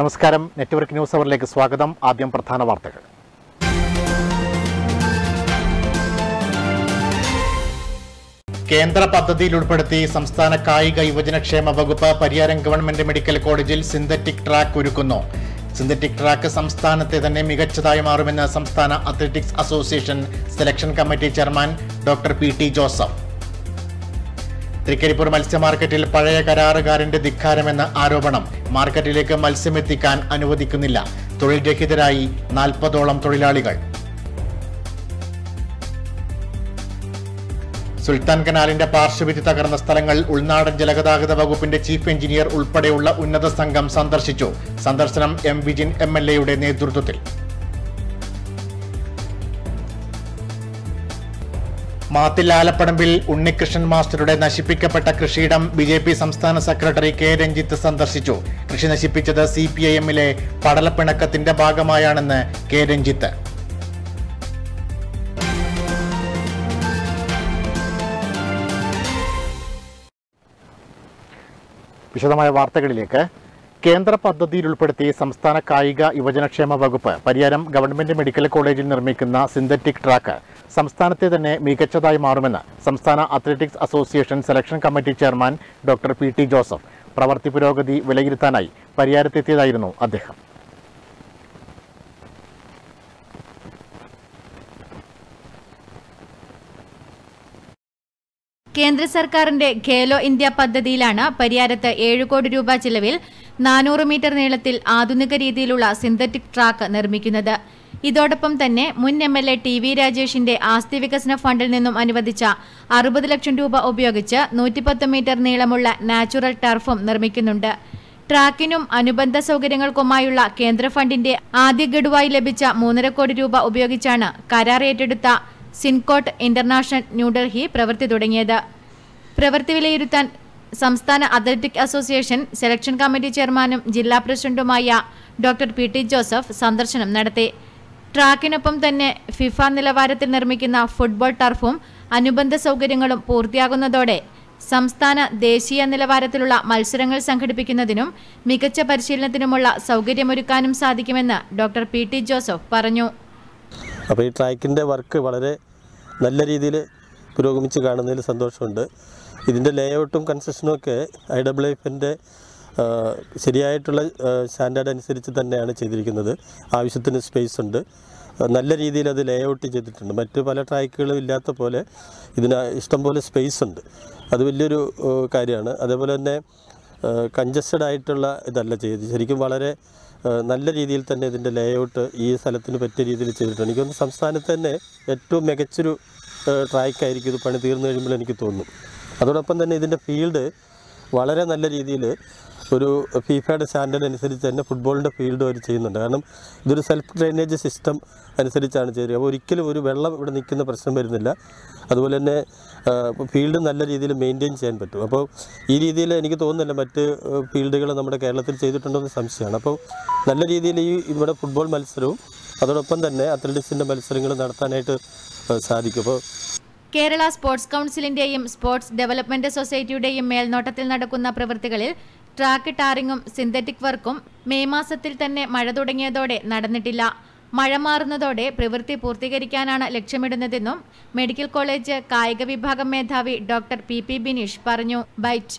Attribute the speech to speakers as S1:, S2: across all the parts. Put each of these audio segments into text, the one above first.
S1: നമസ്കാരം network news അവറിലേക്ക് സ്വാഗതം ആദ്യം പ്രധാന വാർത്തകൾ കേന്ദ്ര പദ്ധതിയിൽ ഉൾപ്പെടുത്തി സംസ്ഥാന കായിക യുവജനക്ഷേമ വകുപ്പ് പരിയാരം ഗവൺമെന്റ് മെഡിക്കൽ കോളേജിൽ സിന്തറ്റിക് ട്രാക്ക് ഒരുക്കുന്നു സിന്തറ്റിക് ട്രാക്ക് സംസ്ഥാനത്തെ തന്നെ മികച്ചതായി മാറുമെന്ന് സംസ്ഥാന athletics association selection committee chairman doctor P T Joseph Trikaripur മത്സ്യ മാർക്കറ്റിൽ പഴയ കരാറുകാരന്റെ ധിക്കാരമെന്ന ആരോപണം മാർക്കറ്റിലേക്ക് മത്സ്യമെത്തിക്കാൻ അനുവദിക്കുന്നില്ല തൊഴിൽ രഹിതരായി നാൽപ്പതോളം തൊഴിലാളികൾ സുൽത്താൻ കനാലിന്റെ പാർശ്വഭിത്തി തകർന്ന സ്ഥലങ്ങൾ ഉൾനാടൻ ജലഗതാഗത വകുപ്പിന്റെ ചീഫ് എഞ്ചിനീയർ ഉൾപ്പെടെയുള്ള ഉന്നത സംഘം സന്ദർശിച്ചു സന്ദർശനം എം വിജിൻ എം എൽ എയുടെ നേതൃത്വത്തിൽ മാത്തിൽ ആലപ്പടമ്പിൽ ഉണ്ണികൃഷ്ണൻ മാസ്റ്ററുടെ നശിപ്പിക്കപ്പെട്ട കൃഷിയിടം ബി ജെ പി സംസ്ഥാന സെക്രട്ടറി കെ രഞ്ജിത്ത് സന്ദർശിച്ചു കൃഷി നശിപ്പിച്ചത് സി പി ഐ എമ്മിലെ പടലപ്പിണക്കത്തിന്റെ ഭാഗമായാണെന്ന് കെ രഞ്ജിത്ത് വിശദമായ വാർത്തകളിലേക്ക് കേന്ദ്ര പദ്ധതിയിൽ ഉൾപ്പെടുത്തി സംസ്ഥാന കായിക യുവജനക്ഷേമ വകുപ്പ് പരിയാരം ഗവൺമെന്റ് മെഡിക്കൽ കോളേജിൽ നിർമ്മിക്കുന്ന സിന്തറ്റിക് ട്രാക്ക് സംസ്ഥാനത്തെ തന്നെ മികച്ചതായി മാറുമെന്ന് സംസ്ഥാന athletics association selection committee chairman doctor P T Joseph പ്രവൃത്തി പുരോഗതി വിലയിരുത്താനായി പരിയാരത്തെത്തിയതായിരുന്നു അദ്ദേഹം
S2: കേന്ദ്ര സർക്കാരിന്റെ ഖേലോ ഇന്ത്യ പദ്ധതിയിലാണ് പരിയാരത്ത് ഏഴ് കോടി രൂപ ചിലവിൽ നാനൂറ് മീറ്റർ നീളത്തിൽ ആധുനിക രീതിയിലുള്ള സിന്തറ്റിക് ട്രാക്ക് നിർമ്മിക്കുന്നത് ഇതോടൊപ്പം തന്നെ മുൻ M L A T V രാജേഷിന്റെ ആസ്തി വികസന ഫണ്ടിൽ നിന്നും അനുവദിച്ച അറുപത് ലക്ഷം രൂപ ഉപയോഗിച്ച് നൂറ്റിപ്പത്ത് മീറ്റർ നീളമുള്ള നാച്ചുറൽ ടർഫും നിർമ്മിക്കുന്നുണ്ട് ട്രാക്കിനും അനുബന്ധ സൗകര്യങ്ങൾക്കുമായുള്ള കേന്ദ്ര ഫണ്ടിന്റെ ആദ്യ ഗഡുവായി ലഭിച്ച മൂന്നര കോടി രൂപ ഉപയോഗിച്ചാണ് കരാർ ഏറ്റെടുത്ത സിൻകോട്ട് ഇന്റർനാഷണൽ ന്യൂഡൽഹി പ്രവൃത്തി തുടങ്ങിയത് പ്രവൃത്തി വിലയിരുത്താൻ സംസ്ഥാന അത്ലറ്റിക് അസോസിയേഷൻ സെലക്ഷൻ കമ്മിറ്റി ചെയർമാനും ജില്ലാ പ്രസിഡന്റുമായ ഡോക്ടർ പി ടി ജോസഫ് സന്ദർശനം നടത്തി ട്രാക്കിനൊപ്പം തന്നെ ഫിഫ നിലവാരത്തിൽ നിർമ്മിക്കുന്ന ഫുട്ബോൾ ടർഫും അനുബന്ധ സൗകര്യങ്ങളും പൂർത്തിയാകുന്നതോടെ സംസ്ഥാന ദേശീയ നിലവാരത്തിലുള്ള മത്സരങ്ങൾ സംഘടിപ്പിക്കുന്നതിനും മികച്ച പരിശീലനത്തിനുമുള്ള സൗകര്യമൊരുക്കാനും സാധിക്കുമെന്ന് ഡോക്ടർ പി ടി ജോസഫ് പറഞ്ഞു
S3: അപ്പോൾ ഈ ട്രാക്കിൻ്റെ വർക്ക് വളരെ നല്ല രീതിയിൽ പുരോഗമിച്ച് കാണുന്നതിൽ സന്തോഷമുണ്ട് ഇതിൻ്റെ ലേഔട്ടും കൺസ്ട്രക്ഷനും ഒക്കെ ഐ ഡബ്ല്യു എഫിൻ്റെ ശരിയായിട്ടുള്ള സ്റ്റാൻഡേർഡ് അനുസരിച്ച് തന്നെയാണ് ചെയ്തിരിക്കുന്നത് ആവശ്യത്തിന് സ്പേസ് ഉണ്ട് ആ, നല്ല രീതിയിൽ അത് ലേഔട്ട് ചെയ്തിട്ടുണ്ട് മറ്റ് പല ട്രാക്കുകളും ഇല്ലാത്ത പോലെ ഇതിന് ഇഷ്ടംപോലെ സ്പേസ് ഉണ്ട് അത് വലിയൊരു ഏഹ്, കാര്യമാണ് അതേപോലെ തന്നെ കഞ്ചസ്റ്റഡ് ആയിട്ടുള്ള ഇതല്ല ചെയ്ത് ശരിക്കും വളരെ ഏഹ്, നല്ല രീതിയിൽ തന്നെ ഇതിൻ്റെ ലേഔട്ട് ഈ സ്ഥലത്തിന് പറ്റിയ രീതിയിൽ ചെയ്തിട്ടുണ്ട് എനിക്ക് തോന്നുന്നു സംസ്ഥാനത്ത് തന്നെ ഏറ്റവും മികച്ചൊരു ട്രാക്കായിരിക്കും ഇത് പണി തീർന്നു കഴിയുമ്പോൾ എനിക്ക് തോന്നുന്നു അതോടൊപ്പം തന്നെ ഇതിൻ്റെ ഫീൽഡ് വളരെ നല്ല രീതിയിൽ ഒരു ഫീഫയുടെ സ്റ്റാൻഡേർഡ് അനുസരിച്ച് തന്നെ ഫുട്ബോളിൻ്റെ ഫീൽഡ് അവർ ചെയ്യുന്നുണ്ട് കാരണം ഇതൊരു സെൽഫ് ഡ്രെയിനേജ് സിസ്റ്റം അനുസരിച്ചാണ് ചെയ്യുന്നത് അപ്പോൾ ഒരിക്കലും ഒരു വെള്ളം ഇവിടെ നിൽക്കുന്ന പ്രശ്നം വരുന്നില്ല അതുപോലെ തന്നെ ഫീൽഡ് നല്ല രീതിയിൽ മെയിൻറ്റെയിൻ ചെയ്യാൻ പറ്റും അപ്പോൾ ഈ രീതിയിൽ എനിക്ക് തോന്നുന്നില്ല മറ്റ് ഫീൽഡുകൾ നമ്മുടെ കേരളത്തിൽ ചെയ്തിട്ടുണ്ടോ എന്ന് സംശയമാണ് അപ്പോൾ നല്ല രീതിയിൽ ഈ ഇവിടെ ഫുട്ബോൾ മത്സരവും അതോടൊപ്പം തന്നെ അത്ലറ്റിക്സിൻ്റെ മത്സരങ്ങൾ നടത്താനായിട്ട് ഏഹ്, സാധിക്കും അപ്പോൾ
S2: കേരള സ്പോർട്സ് കൗൺസിലിന്റെയും സ്പോർട്സ് ഡെവലപ്മെന്റ് സൊസൈറ്റിയുടെയും മേൽനോട്ടത്തിൽ നടക്കുന്ന പ്രവൃത്തികളിൽ ട്രാക്ക് ടാറിങ്ങും സിന്തറ്റിക് വർക്കും മെയ് മാസത്തിൽ തന്നെ മഴ തുടങ്ങിയതോടെ നടന്നിട്ടില്ല മഴ മാറുന്നതോടെ പ്രവൃത്തി പൂർത്തീകരിക്കാനാണ് ലക്ഷ്യമിടുന്നതെന്നും മെഡിക്കൽ കോളേജ് കായിക വിഭാഗം മേധാവി ഡോക്ടർ പി പി ബിനീഷ് പറഞ്ഞു ബൈറ്റ്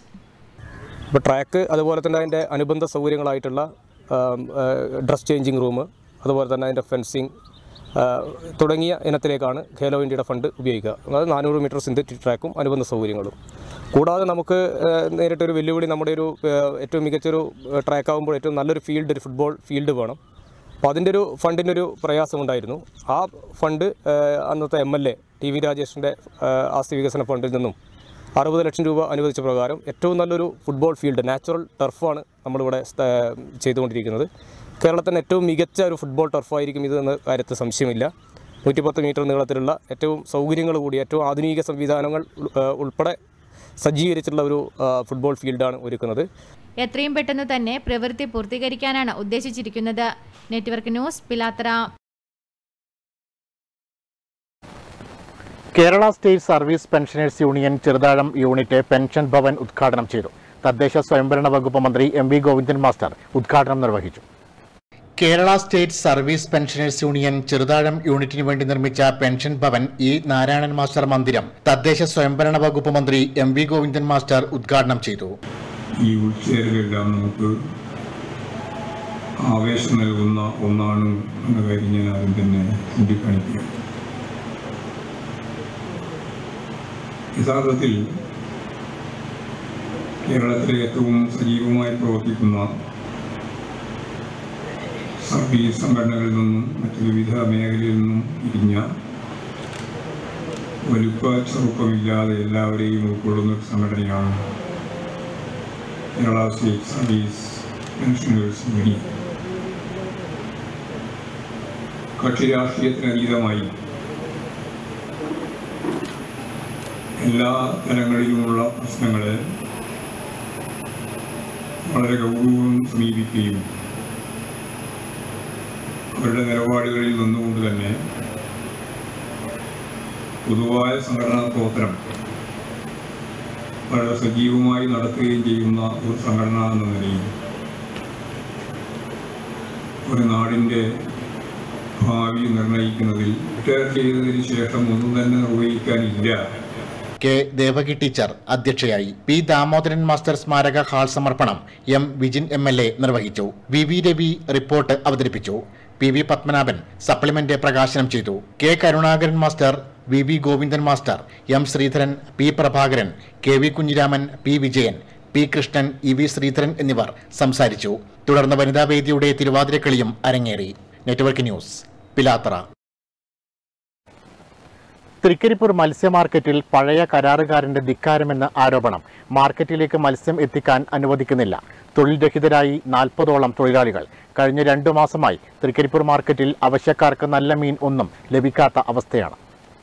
S4: ഇപ്പോൾ ട്രാക്ക് അതുപോലെ തന്നെ അതിൻ്റെ അനുബന്ധ സൗകര്യങ്ങളായിട്ടുള്ള ഡ്രസ് ചേഞ്ചിങ് റൂം അതുപോലെ തന്നെ അതിൻ്റെ ഫെൻസിങ് തുടങ്ങിയ ഇനത്തിലേക്കാണ് ഖേലോ ഇന്ത്യയുടെ ഫണ്ട് ഉപയോഗിക്കുക അതായത് നാനൂറ് മീറ്റർ സിന്തറ്റിക് ട്രാക്കും അനുബന്ധ സൗകര്യങ്ങളും കൂടാതെ നമുക്ക് ആ, നേരിട്ടൊരു വെല്ലുവിളി നമ്മുടെ ഒരു ആ, ഏറ്റവും മികച്ചൊരു ട്രാക്ക് ആകുമ്പോൾ ഏറ്റവും നല്ലൊരു ഫീൽഡ് ഒരു ഫുട്ബോൾ ഫീൽഡ് വേണം അപ്പോൾ അതിൻ്റെ ഒരു ഫണ്ടിൻ്റെ ഒരു പ്രയാസമുണ്ടായിരുന്നു ആ ഫണ്ട് ആ, അന്നത്തെ M L A T V രാജേഷിൻ്റെ ആസ്തി വികസന ഫണ്ടിൽ നിന്നും അറുപത് ലക്ഷം രൂപ അനുവദിച്ച പ്രകാരം ഏറ്റവും നല്ലൊരു ഫുട്ബോൾ ഫീൽഡ് നാച്ചുറൽ ടർഫാണ് നമ്മളിവിടെ സ്ഥ- ചെയ്തുകൊണ്ടിരിക്കുന്നത് കേരളത്തിന് ഏറ്റവും മികച്ച ഒരു ഫുട്ബോൾ ടർഫായിരിക്കും ഇത് എന്ന കാര്യത്തിൽ സംശയമില്ല നൂറ്റിപ്പത്ത് മീറ്റർ നീളത്തിലുള്ള ഏറ്റവും സൗകര്യങ്ങൾ കൂടി ഏറ്റവും ആധുനിക സംവിധാനങ്ങൾ ഉൾ- ആ, ഉൾപ്പെടെ സജ്ജീകരിച്ചിട്ടുള്ള ഒരു ആ, ഫുട്ബോൾ ഫീൽഡാണ് ഒരുക്കുന്നത്
S2: എത്രയും പെട്ടെന്ന് തന്നെ പ്രവൃത്തി പൂർത്തീകരിക്കാനാണ് ഉദ്ദേശിച്ചിരിക്കുന്നത് network news Pilathara
S1: Kerala state service pensioners union Cheruthazham unit pension Bhavan ഉദ്ഘാടനം ചെയ്തു തദ്ദേശ സ്വയംഭരണ വകുപ്പ് മന്ത്രി എം വി ഗോവിന്ദൻ മാസ്റ്റർ ഉദ്ഘാടനം നിർവഹിച്ചു Kerala state service pensioners union Cheruthazham യൂണിറ്റിന് വേണ്ടി നിർമ്മിച്ച pension Bhavan E Narayanan master മന്ദിരം തദ്ദേശ സ്വയംഭരണ വകുപ്പ് മന്ത്രി എം വി ഗോവിന്ദൻ മാസ്റ്റർ ഉദ്ഘാടനം ചെയ്തു
S5: ഈ ഉൾച്ചേരലെല്ലാം നമുക്ക് ആവേശം നൽകുന്ന ഒന്നാണ് എന്ന കാര്യം ഞാൻ ആദ്യം തന്നെ ചൂണ്ടിക്കാണിക്കുക യഥാർത്ഥത്തിൽ കേരളത്തിലെ ഏറ്റവും സജീവമായി പ്രവർത്തിക്കുന്ന സർവീസ് സംഘടനകളിൽ നിന്നും മറ്റ് വിവിധ മേഖലയിൽ നിന്നും ഇരിഞ്ഞ വലുപ്പ ചെറുപ്പമില്ലാതെ എല്ലാവരെയും ഉൾക്കൊള്ളുന്ന ഒരു സംഘടനയാണ് Kerala state service pensioners union കക്ഷി രാഷ്ട്രീയത്തിനതീതമായി എല്ലാ തലങ്ങളിലുമുള്ള പ്രശ്നങ്ങളെ വളരെ ഗൗരവം സമീപിക്കുകയും അവരുടെ നിലപാടുകളിൽ നിന്നുകൊണ്ട് തന്നെ പൊതുവായ സംഘടനാ പ്രവർത്തനം വളരെ സജീവമായി നടത്തുകയും ചെയ്യുന്ന ഒരു സംഘടന എന്ന നിലയിൽ ഒരു നാടിൻ്റെ ഭാവി നിർണ്ണയിക്കുന്നതിൽ റിട്ടയർ ചെയ്തതിന് ശേഷം ഒന്നും തന്നെ നിർവഹിക്കാനില്ല
S1: കെ ദേവകി ടീച്ചർ അധ്യക്ഷയായി പി ദാമോദരൻ മാസ്റ്റർ സ്മാരക ഹാൾ സമർപ്പണം M Vijin M L A നിർവഹിച്ചു വി വി രവി റിപ്പോർട്ട് അവതരിപ്പിച്ചു പി വി പത്മനാഭൻ സപ്ലിമെന്റ് പ്രകാശനം ചെയ്തു K Karunakaran master V V Govindan master M Sreedharan P Prabhakaran K V Kunhiraman P Vijayan P Krishnan E V Sreedharan എന്നിവർ സംസാരിച്ചു തുടർന്ന് വനിതാവേദിയുടെ തിരുവാതിരക്കളിയും അരങ്ങേറി നെറ്റ്വർക്ക് ന്യൂസ് പിലാത്തറ തൃക്കരിപ്പൂർ മത്സ്യ മാർക്കറ്റിൽ പഴയ കരാറുകാരന്റെ ധിക്കാരമെന്ന ആരോപണം മാർക്കറ്റിലേക്ക് മത്സ്യം എത്തിക്കാൻ അനുവദിക്കുന്നില്ല തൊഴിൽ രഹിതരായി നാൽപ്പതോളം തൊഴിലാളികൾ കഴിഞ്ഞ രണ്ടു മാസമായി തൃക്കരിപ്പൂർ മാർക്കറ്റിൽ ആവശ്യക്കാർക്ക് നല്ല മീൻ ഒന്നും ലഭിക്കാത്ത അവസ്ഥയാണ്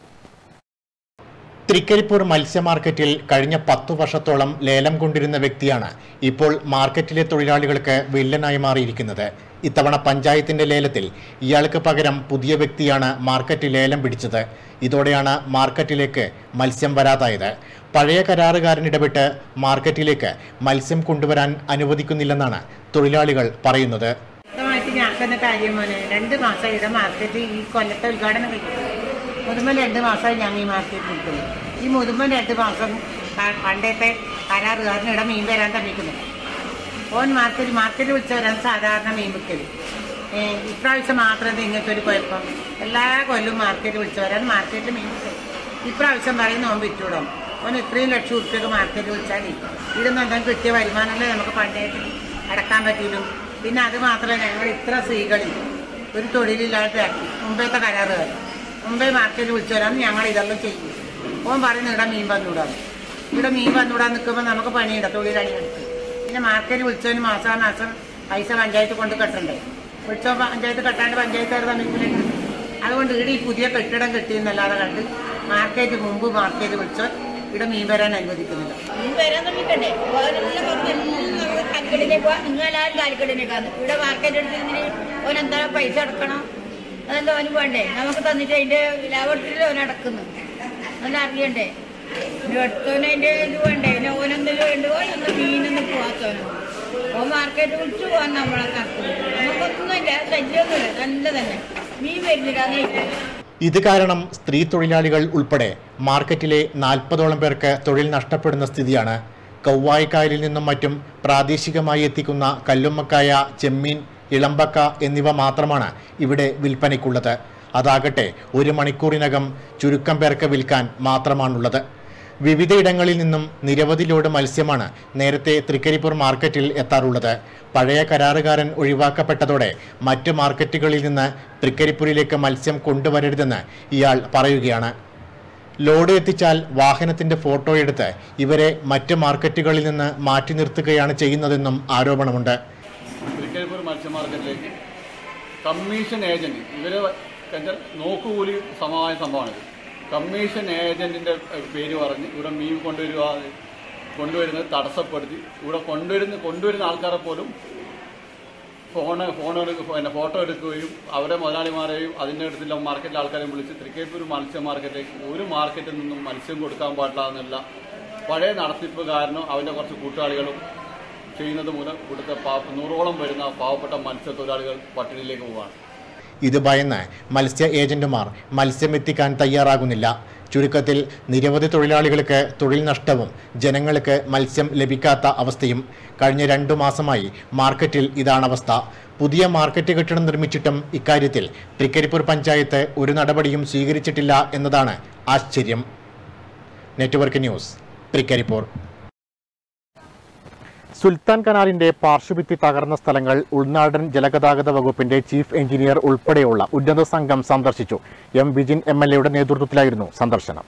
S1: തൃക്കരിപ്പൂർ മത്സ്യ മാർക്കറ്റിൽ കഴിഞ്ഞ പത്തു വർഷത്തോളം ലേലം കൊണ്ടിരുന്ന വ്യക്തിയാണ് ഇപ്പോൾ മാർക്കറ്റിലെ തൊഴിലാളികൾക്ക് വില്ലനായി മാറിയിരിക്കുന്നത് ഇത്തവണ പഞ്ചായത്തിന്റെ ലേലത്തിൽ ഇയാൾക്ക് പകരം പുതിയ വ്യക്തിയാണ് മാർക്കറ്റ് ലേലം പിടിച്ചത് ഇതോടെയാണ് മാർക്കറ്റിലേക്ക് മത്സ്യം വരാതായത് പഴയ കരാറുകാരൻ ഇടപെട്ട് മാർക്കറ്റിലേക്ക് മത്സ്യം കൊണ്ടുവരാൻ അനുവദിക്കുന്നില്ലെന്നാണ് തൊഴിലാളികൾ പറയുന്നത്
S6: വ്യക്തമായിട്ട് ഞങ്ങൾക്കെന്ന കാര്യം മോനെ രണ്ട് മാസം ഇവിടെ മാർക്കറ്റ് ഈ കൊല്ലത്തെ ഉദ്ഘാടനം കഴിക്കും മുതുമൻ രണ്ട് മാസമായി ഞങ്ങൾ ഈ മാർക്കറ്റ് നിൽക്കുന്നു ഈ മുതുമൻ രണ്ട് മാസം പ- പണ്ടത്തെ കരാറുകാരന് ഇവിടെ മീൻ വരാൻ തന്നിക്കുന്നു ഓൻ മാർക്കറ്റ് മാർക്കറ്റ് വിളിച്ച് വരാൻ സാധാരണ മീൻ വിൽക്കല് ഏ, ഇപ്രാവശ്യം മാത്രം നിങ്ങൾക്ക് ഒരു കുഴപ്പം എല്ലാ കൊല്ലവും മാർക്കറ്റ് വിളിച്ച് വരാൻ മാർക്കറ്റിൽ മീൻ വിൽക്കല് ഇപ്രാവശ്യം പറയുന്ന ഓൻ വിറ്റുവിടും ഓൻ ഇത്രയും ലക്ഷം ഉറുപ്പ്യൊക്കെ മാർക്കറ്റ് വിളിച്ചാൽ ഇവിടുന്ന് എന്തെങ്കിലും കിട്ടിയ വരുമാനമല്ലേ നമുക്ക് പണ്ടേറ്റ് അടക്കാൻ പറ്റിയില്ലും പിന്നെ അത് മാത്രമല്ല ഞങ്ങൾ ഇത്ര സ്ത്രീകളിൽ ഒരു തൊഴിലില്ലാതെയാക്കി മുമ്പത്തെ കരാറുകാർ മുമ്പേ മാർക്കറ്റ് വിളിച്ചു വരാൻ ഞങ്ങൾ ഇതെല്ലാം ചെയ്യും ഓൻ പറയുന്നു ഇവിടെ മീൻ വന്നുവിടാം ഇവിടെ മീൻ വന്നുവിടാൻ നിൽക്കുമ്പോൾ നമുക്ക് പണിയുണ്ട് തൊഴിലാളികൾക്ക് പിന്നെ മാർക്കറ്റ് വിളിച്ചതിന് മാസം മാസം പൈസ പഞ്ചായത്ത് കൊണ്ട് കെട്ടണ്ടേ വിളിച്ചോ പഞ്ചായത്ത് കെട്ടാണ്ട് പഞ്ചായത്തുകാർ തമ്മിൽ അതുകൊണ്ട് ഇവിടെ ഈ പുതിയ കെട്ടിടം കെട്ടിയെന്നല്ലാതെ കണ്ട് മാർക്കറ്റ് മുമ്പ് മാർക്കറ്റ് വിളിച്ചോ ഇവിടെ മീൻ വരാൻ അനുവദിക്കുന്നില്ല
S7: ഇനി വരാൻ ശ്രമിക്കണ്ടേ ഓരെല്ലാം പറഞ്ഞ് എല്ലാം കാലിക്കടിലേക്ക് പോവാ നിങ്ങളെല്ലാവരും കാലിക്കടിനേക്കാണ് ഇവിടെ മാർക്കറ്റ് എടുത്തതിന് ഓനെന്താ പൈസ അടക്കണം അതെന്താ ഓന് വേണ്ടേ നമുക്ക് തന്നിട്ട് അതിന്റെ ലാഭത്തിൽ ഓൻ അടക്കുന്നു അതെല്ലാം അറിയണ്ടേ എടുത്തോന് അതിന്റെ ഇത് വേണ്ടേ പിന്നെ ഓനെന്തെങ്കിലും വേണ്ടോ ഒന്ന് മീനൊന്നും പോവാത്തോനോ ഓൻ മാർക്കറ്റ് വിളിച്ചു പോകാൻ നമ്മളെ നടക്കുന്നു നമുക്കൊന്നുമില്ല ശല്യമൊന്നുമില്ല നല്ല തന്നെ മീൻ വരുന്നില്ല എന്നേ
S1: ഇത് കാരണം സ്ത്രീ തൊഴിലാളികൾ ഉൾപ്പെടെ മാർക്കറ്റിലെ നാൽപ്പതോളം പേർക്ക് തൊഴിൽ നഷ്ടപ്പെടുന്ന സ്ഥിതിയാണ് കൗവായിക്കായലിൽ നിന്നും മറ്റും പ്രാദേശികമായി എത്തിക്കുന്ന കല്ലുമ്മക്കായ ചെമ്മീൻ ഇളമ്പക്ക എന്നിവ മാത്രമാണ് ഇവിടെ വിൽപ്പനയ്ക്കുള്ളത് അതാകട്ടെ ഒരു മണിക്കൂറിനകം ചുരുക്കം പേർക്ക് വിൽക്കാൻ മാത്രമാണുള്ളത് വിവിധയിടങ്ങളിൽ നിന്നും നിരവധി ലോഡ് മത്സ്യമാണ് നേരത്തെ തൃക്കരിപ്പൂർ മാർക്കറ്റിൽ എത്താറുള്ളത് പഴയ കരാറുകാരൻ ഒഴിവാക്കപ്പെട്ടതോടെ മറ്റ് മാർക്കറ്റുകളിൽ നിന്ന് തൃക്കരിപ്പൂരിലേക്ക് മത്സ്യം കൊണ്ടുവരരുതെന്ന് ഇയാൾ പറയുകയാണ് ലോഡ് എത്തിച്ചാൽ വാഹനത്തിന്റെ ഫോട്ടോ എടുത്ത് ഇവരെ മറ്റ് മാർക്കറ്റുകളിൽ നിന്ന് മാറ്റി നിർത്തുകയാണ് ചെയ്യുന്നതെന്നും ആരോപണമുണ്ട്
S8: തൃക്കരിപ്പൂർ മത്സ്യ മാർക്കറ്റിലേക്ക് കമ്മീഷൻ ഏജന്റ് ഇവര് വെച്ചാൽ നോക്കുകൂലി സമമായ സംഭവമാണിത് കമ്മീഷൻ ഏജന്റിന്റെ പേര് പറഞ്ഞ് ഇവിടെ മീൻ കൊണ്ടുവരിക കൊണ്ടുവരുന്നത് തടസ്സപ്പെടുത്തി ഇവിടെ കൊണ്ടുവരുന്ന കൊണ്ടുവരുന്ന ആൾക്കാരെ പോലും ഫോണ് ഫോൺ എടുക്ക പിന്നെ ഫോട്ടോ എടുക്കുകയും അവരെ മുതലാളിമാരെയും അതിൻ്റെ അടുത്തുള്ള മാർക്കറ്റിലെ ആൾക്കാരെയും വിളിച്ച് തൃക്കരിപ്പൂർ മത്സ്യ മാർക്കറ്റിലേക്ക് ഒരു മാർക്കറ്റിൽ നിന്നും മത്സ്യം കൊടുക്കാൻ പാടില്ല എന്നുള്ള പഴയ നടത്തിപ്പ് കാരണം അവൻ്റെ കുറച്ച് കൂട്ടാളികളും ചെയ്യുന്നത് മൂലം ഇവിടുത്തെ പാ നൂറോളം വരുന്ന പാവപ്പെട്ട മത്സ്യത്തൊഴിലാളികൾ പട്ടിണിയിലേക്ക് പോവുകയാണ്
S1: ഇത് ഭയന്ന് മത്സ്യ ഏജന്റുമാർ മത്സ്യം എത്തിക്കാൻ തയ്യാറാകുന്നില്ല ചുരുക്കത്തിൽ നിരവധി തൊഴിലാളികൾക്ക് തൊഴിൽ നഷ്ടവും ജനങ്ങൾക്ക് മത്സ്യം ലഭിക്കാത്ത അവസ്ഥയും കഴിഞ്ഞ രണ്ടു മാസമായി മാർക്കറ്റിൽ ഇതാണ് അവസ്ഥ പുതിയ മാർക്കറ്റ് കെട്ടിടം നിർമ്മിച്ചിട്ടും ഇക്കാര്യത്തിൽ തൃക്കരിപ്പൂർ പഞ്ചായത്ത് ഒരു നടപടിയും സ്വീകരിച്ചിട്ടില്ല എന്നതാണ് ആശ്ചര്യം നെറ്റ്വർക്ക് ന്യൂസ് തൃക്കരിപ്പൂർ സുൽത്താൻ കനാലിന്റെ പാർശ്വഭിത്തി തകർന്ന സ്ഥലങ്ങൾ ഉൾനാടൻ ജലഗതാഗത വകുപ്പിന്റെ ചീഫ് എഞ്ചിനീയർ ഉൾപ്പെടെയുള്ള ഉന്നത സംഘം സന്ദർശിച്ചു എം വിജിൻ എം എൽ എയുടെ നേതൃത്വത്തിലായിരുന്നു സന്ദർശനം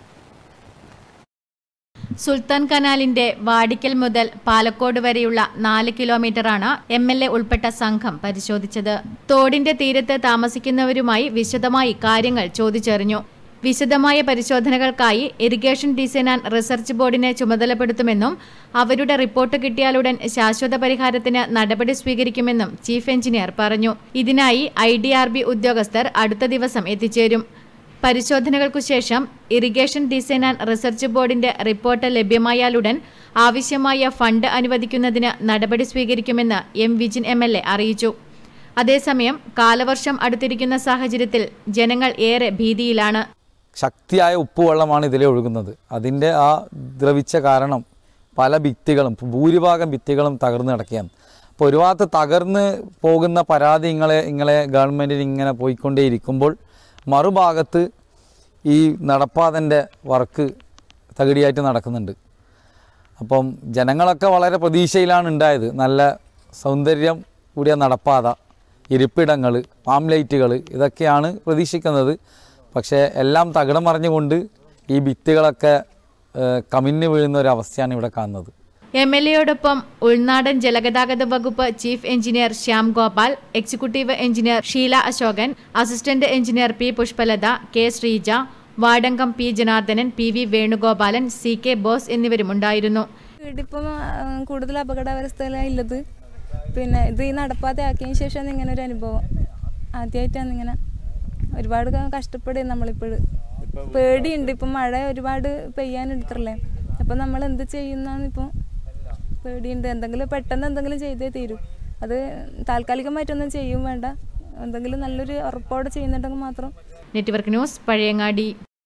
S2: സുൽത്താൻ കനാലിന്റെ വാടിക്കൽ മുതൽ പാലക്കോട് വരെയുള്ള നാല് കിലോമീറ്ററാണ് എം എൽ എ ഉൾപ്പെട്ട സംഘം പരിശോധിച്ചത് തോടിന്റെ തീരത്ത് താമസിക്കുന്നവരുമായി വിശദമായി കാര്യങ്ങൾ ചോദിച്ചറിഞ്ഞു വിശദമായ പരിശോധനകൾക്കായി ഇറിഗേഷൻ ഡിസൈൻ ആൻഡ് റിസർച്ച് ബോർഡിനെ ചുമതലപ്പെടുത്തുമെന്നും അവരുടെ റിപ്പോർട്ട് കിട്ടിയാലുടൻ ശാശ്വത പരിഹാരത്തിന് നടപടി സ്വീകരിക്കുമെന്നും ചീഫ് എഞ്ചിനീയർ പറഞ്ഞു ഇതിനായി ഐ ഡി ആർ ബി ഉദ്യോഗസ്ഥർ അടുത്ത ദിവസം എത്തിച്ചേരും പരിശോധനകൾക്കു ശേഷം ഇറിഗേഷൻ ഡിസൈൻ ആൻഡ് റിസർച്ച് ബോർഡിന്റെ റിപ്പോർട്ട് ലഭ്യമായാലുടൻ ആവശ്യമായ ഫണ്ട് അനുവദിക്കുന്നതിന് നടപടി സ്വീകരിക്കുമെന്ന് M Vijin M L A അറിയിച്ചു അതേസമയം കാലവർഷം അടുത്തിരിക്കുന്ന സാഹചര്യത്തിൽ ജനങ്ങൾ ഏറെ ഭീതിയിലാണ്
S9: ശക്തിയായ ഉപ്പുവെള്ളമാണ് ഇതിലെ ഒഴുകുന്നത് അതിൻ്റെ ആ ദ്രവിച്ച കാരണം പല ഭിത്തികളും ഭൂരിഭാഗം ഭിത്തികളും തകർന്ന് കിടക്കുകയാണ് അപ്പോൾ ഒരു ഭാഗത്ത് തകർന്ന് പോകുന്ന പരാതി ഇങ്ങളെ ഇങ്ങളെ ഗവൺമെൻറ്റിന് ഇങ്ങനെ പോയിക്കൊണ്ടേയിരിക്കുമ്പോൾ മറുഭാഗത്ത് ഈ നടപ്പാതൻ്റെ വർക്ക് തകിടിയായിട്ട് നടക്കുന്നുണ്ട് അപ്പം ജനങ്ങളൊക്കെ വളരെ പ്രതീക്ഷയിലാണ് ഉണ്ടായത് നല്ല സൗന്ദര്യം കൂടിയ നടപ്പാത ഇരിപ്പിടങ്ങൾ പാംലൈറ്റുകൾ ഇതൊക്കെയാണ് പ്രതീക്ഷിക്കുന്നത് പക്ഷേ എല്ലാം തകിടം മറിഞ്ഞുകൊണ്ട് ഈ ഭിത്തികളൊക്കെ ഏഹ്, കമിഞ്ഞു വീഴുന്ന ഒരു അവസ്ഥയാണ് ഇവിടെ കാണുന്നത്
S2: എം എൽ എയോടൊപ്പം ഉൾനാടൻ ജലഗതാഗത വകുപ്പ് chief engineer Shyam Gopal executive engineer Sheela Asokan assistant engineer P Pushpalatha K Sreeja വാർഡംഗം P Janardhanan P V Venugopalan C K Bose എന്നിവരുമുണ്ടായിരുന്നു
S10: വീടിപ്പം കൂടുതൽ അപകടാവസ്ഥയിലാണ് ഉള്ളത് പിന്നെ ഇത് ഈ നടപ്പാത ആക്കിയതിന് ശേഷമാണ് ഇങ്ങനെ ഒരു അനുഭവം ആദ്യമായിട്ടാണ് ഇങ്ങനെ ഒരുപാട് ക- കഷ്ടപ്പെടുക നമ്മളിപ്പോൾ പേടിയുണ്ട് ഇപ്പം മഴ ഒരുപാട് പെയ്യാനെടുത്തല്ലേ അപ്പം നമ്മൾ എന്ത് ചെയ്യുന്നതാണ് ഇപ്പം പേടിയുണ്ട് എന്തെങ്കിലും പെട്ടെന്ന് എന്തെങ്കിലും ചെയ്തേ തീരൂ അത് താൽക്കാലികമായിട്ടൊന്നും ചെയ്യും വേണ്ട എന്തെങ്കിലും നല്ലൊരു ഉറപ്പോടെ ചെയ്യുന്നുണ്ടെങ്കിൽ മാത്രം
S2: നെറ്റ്വർക്ക് ന്യൂസ് പഴയങ്ങാടി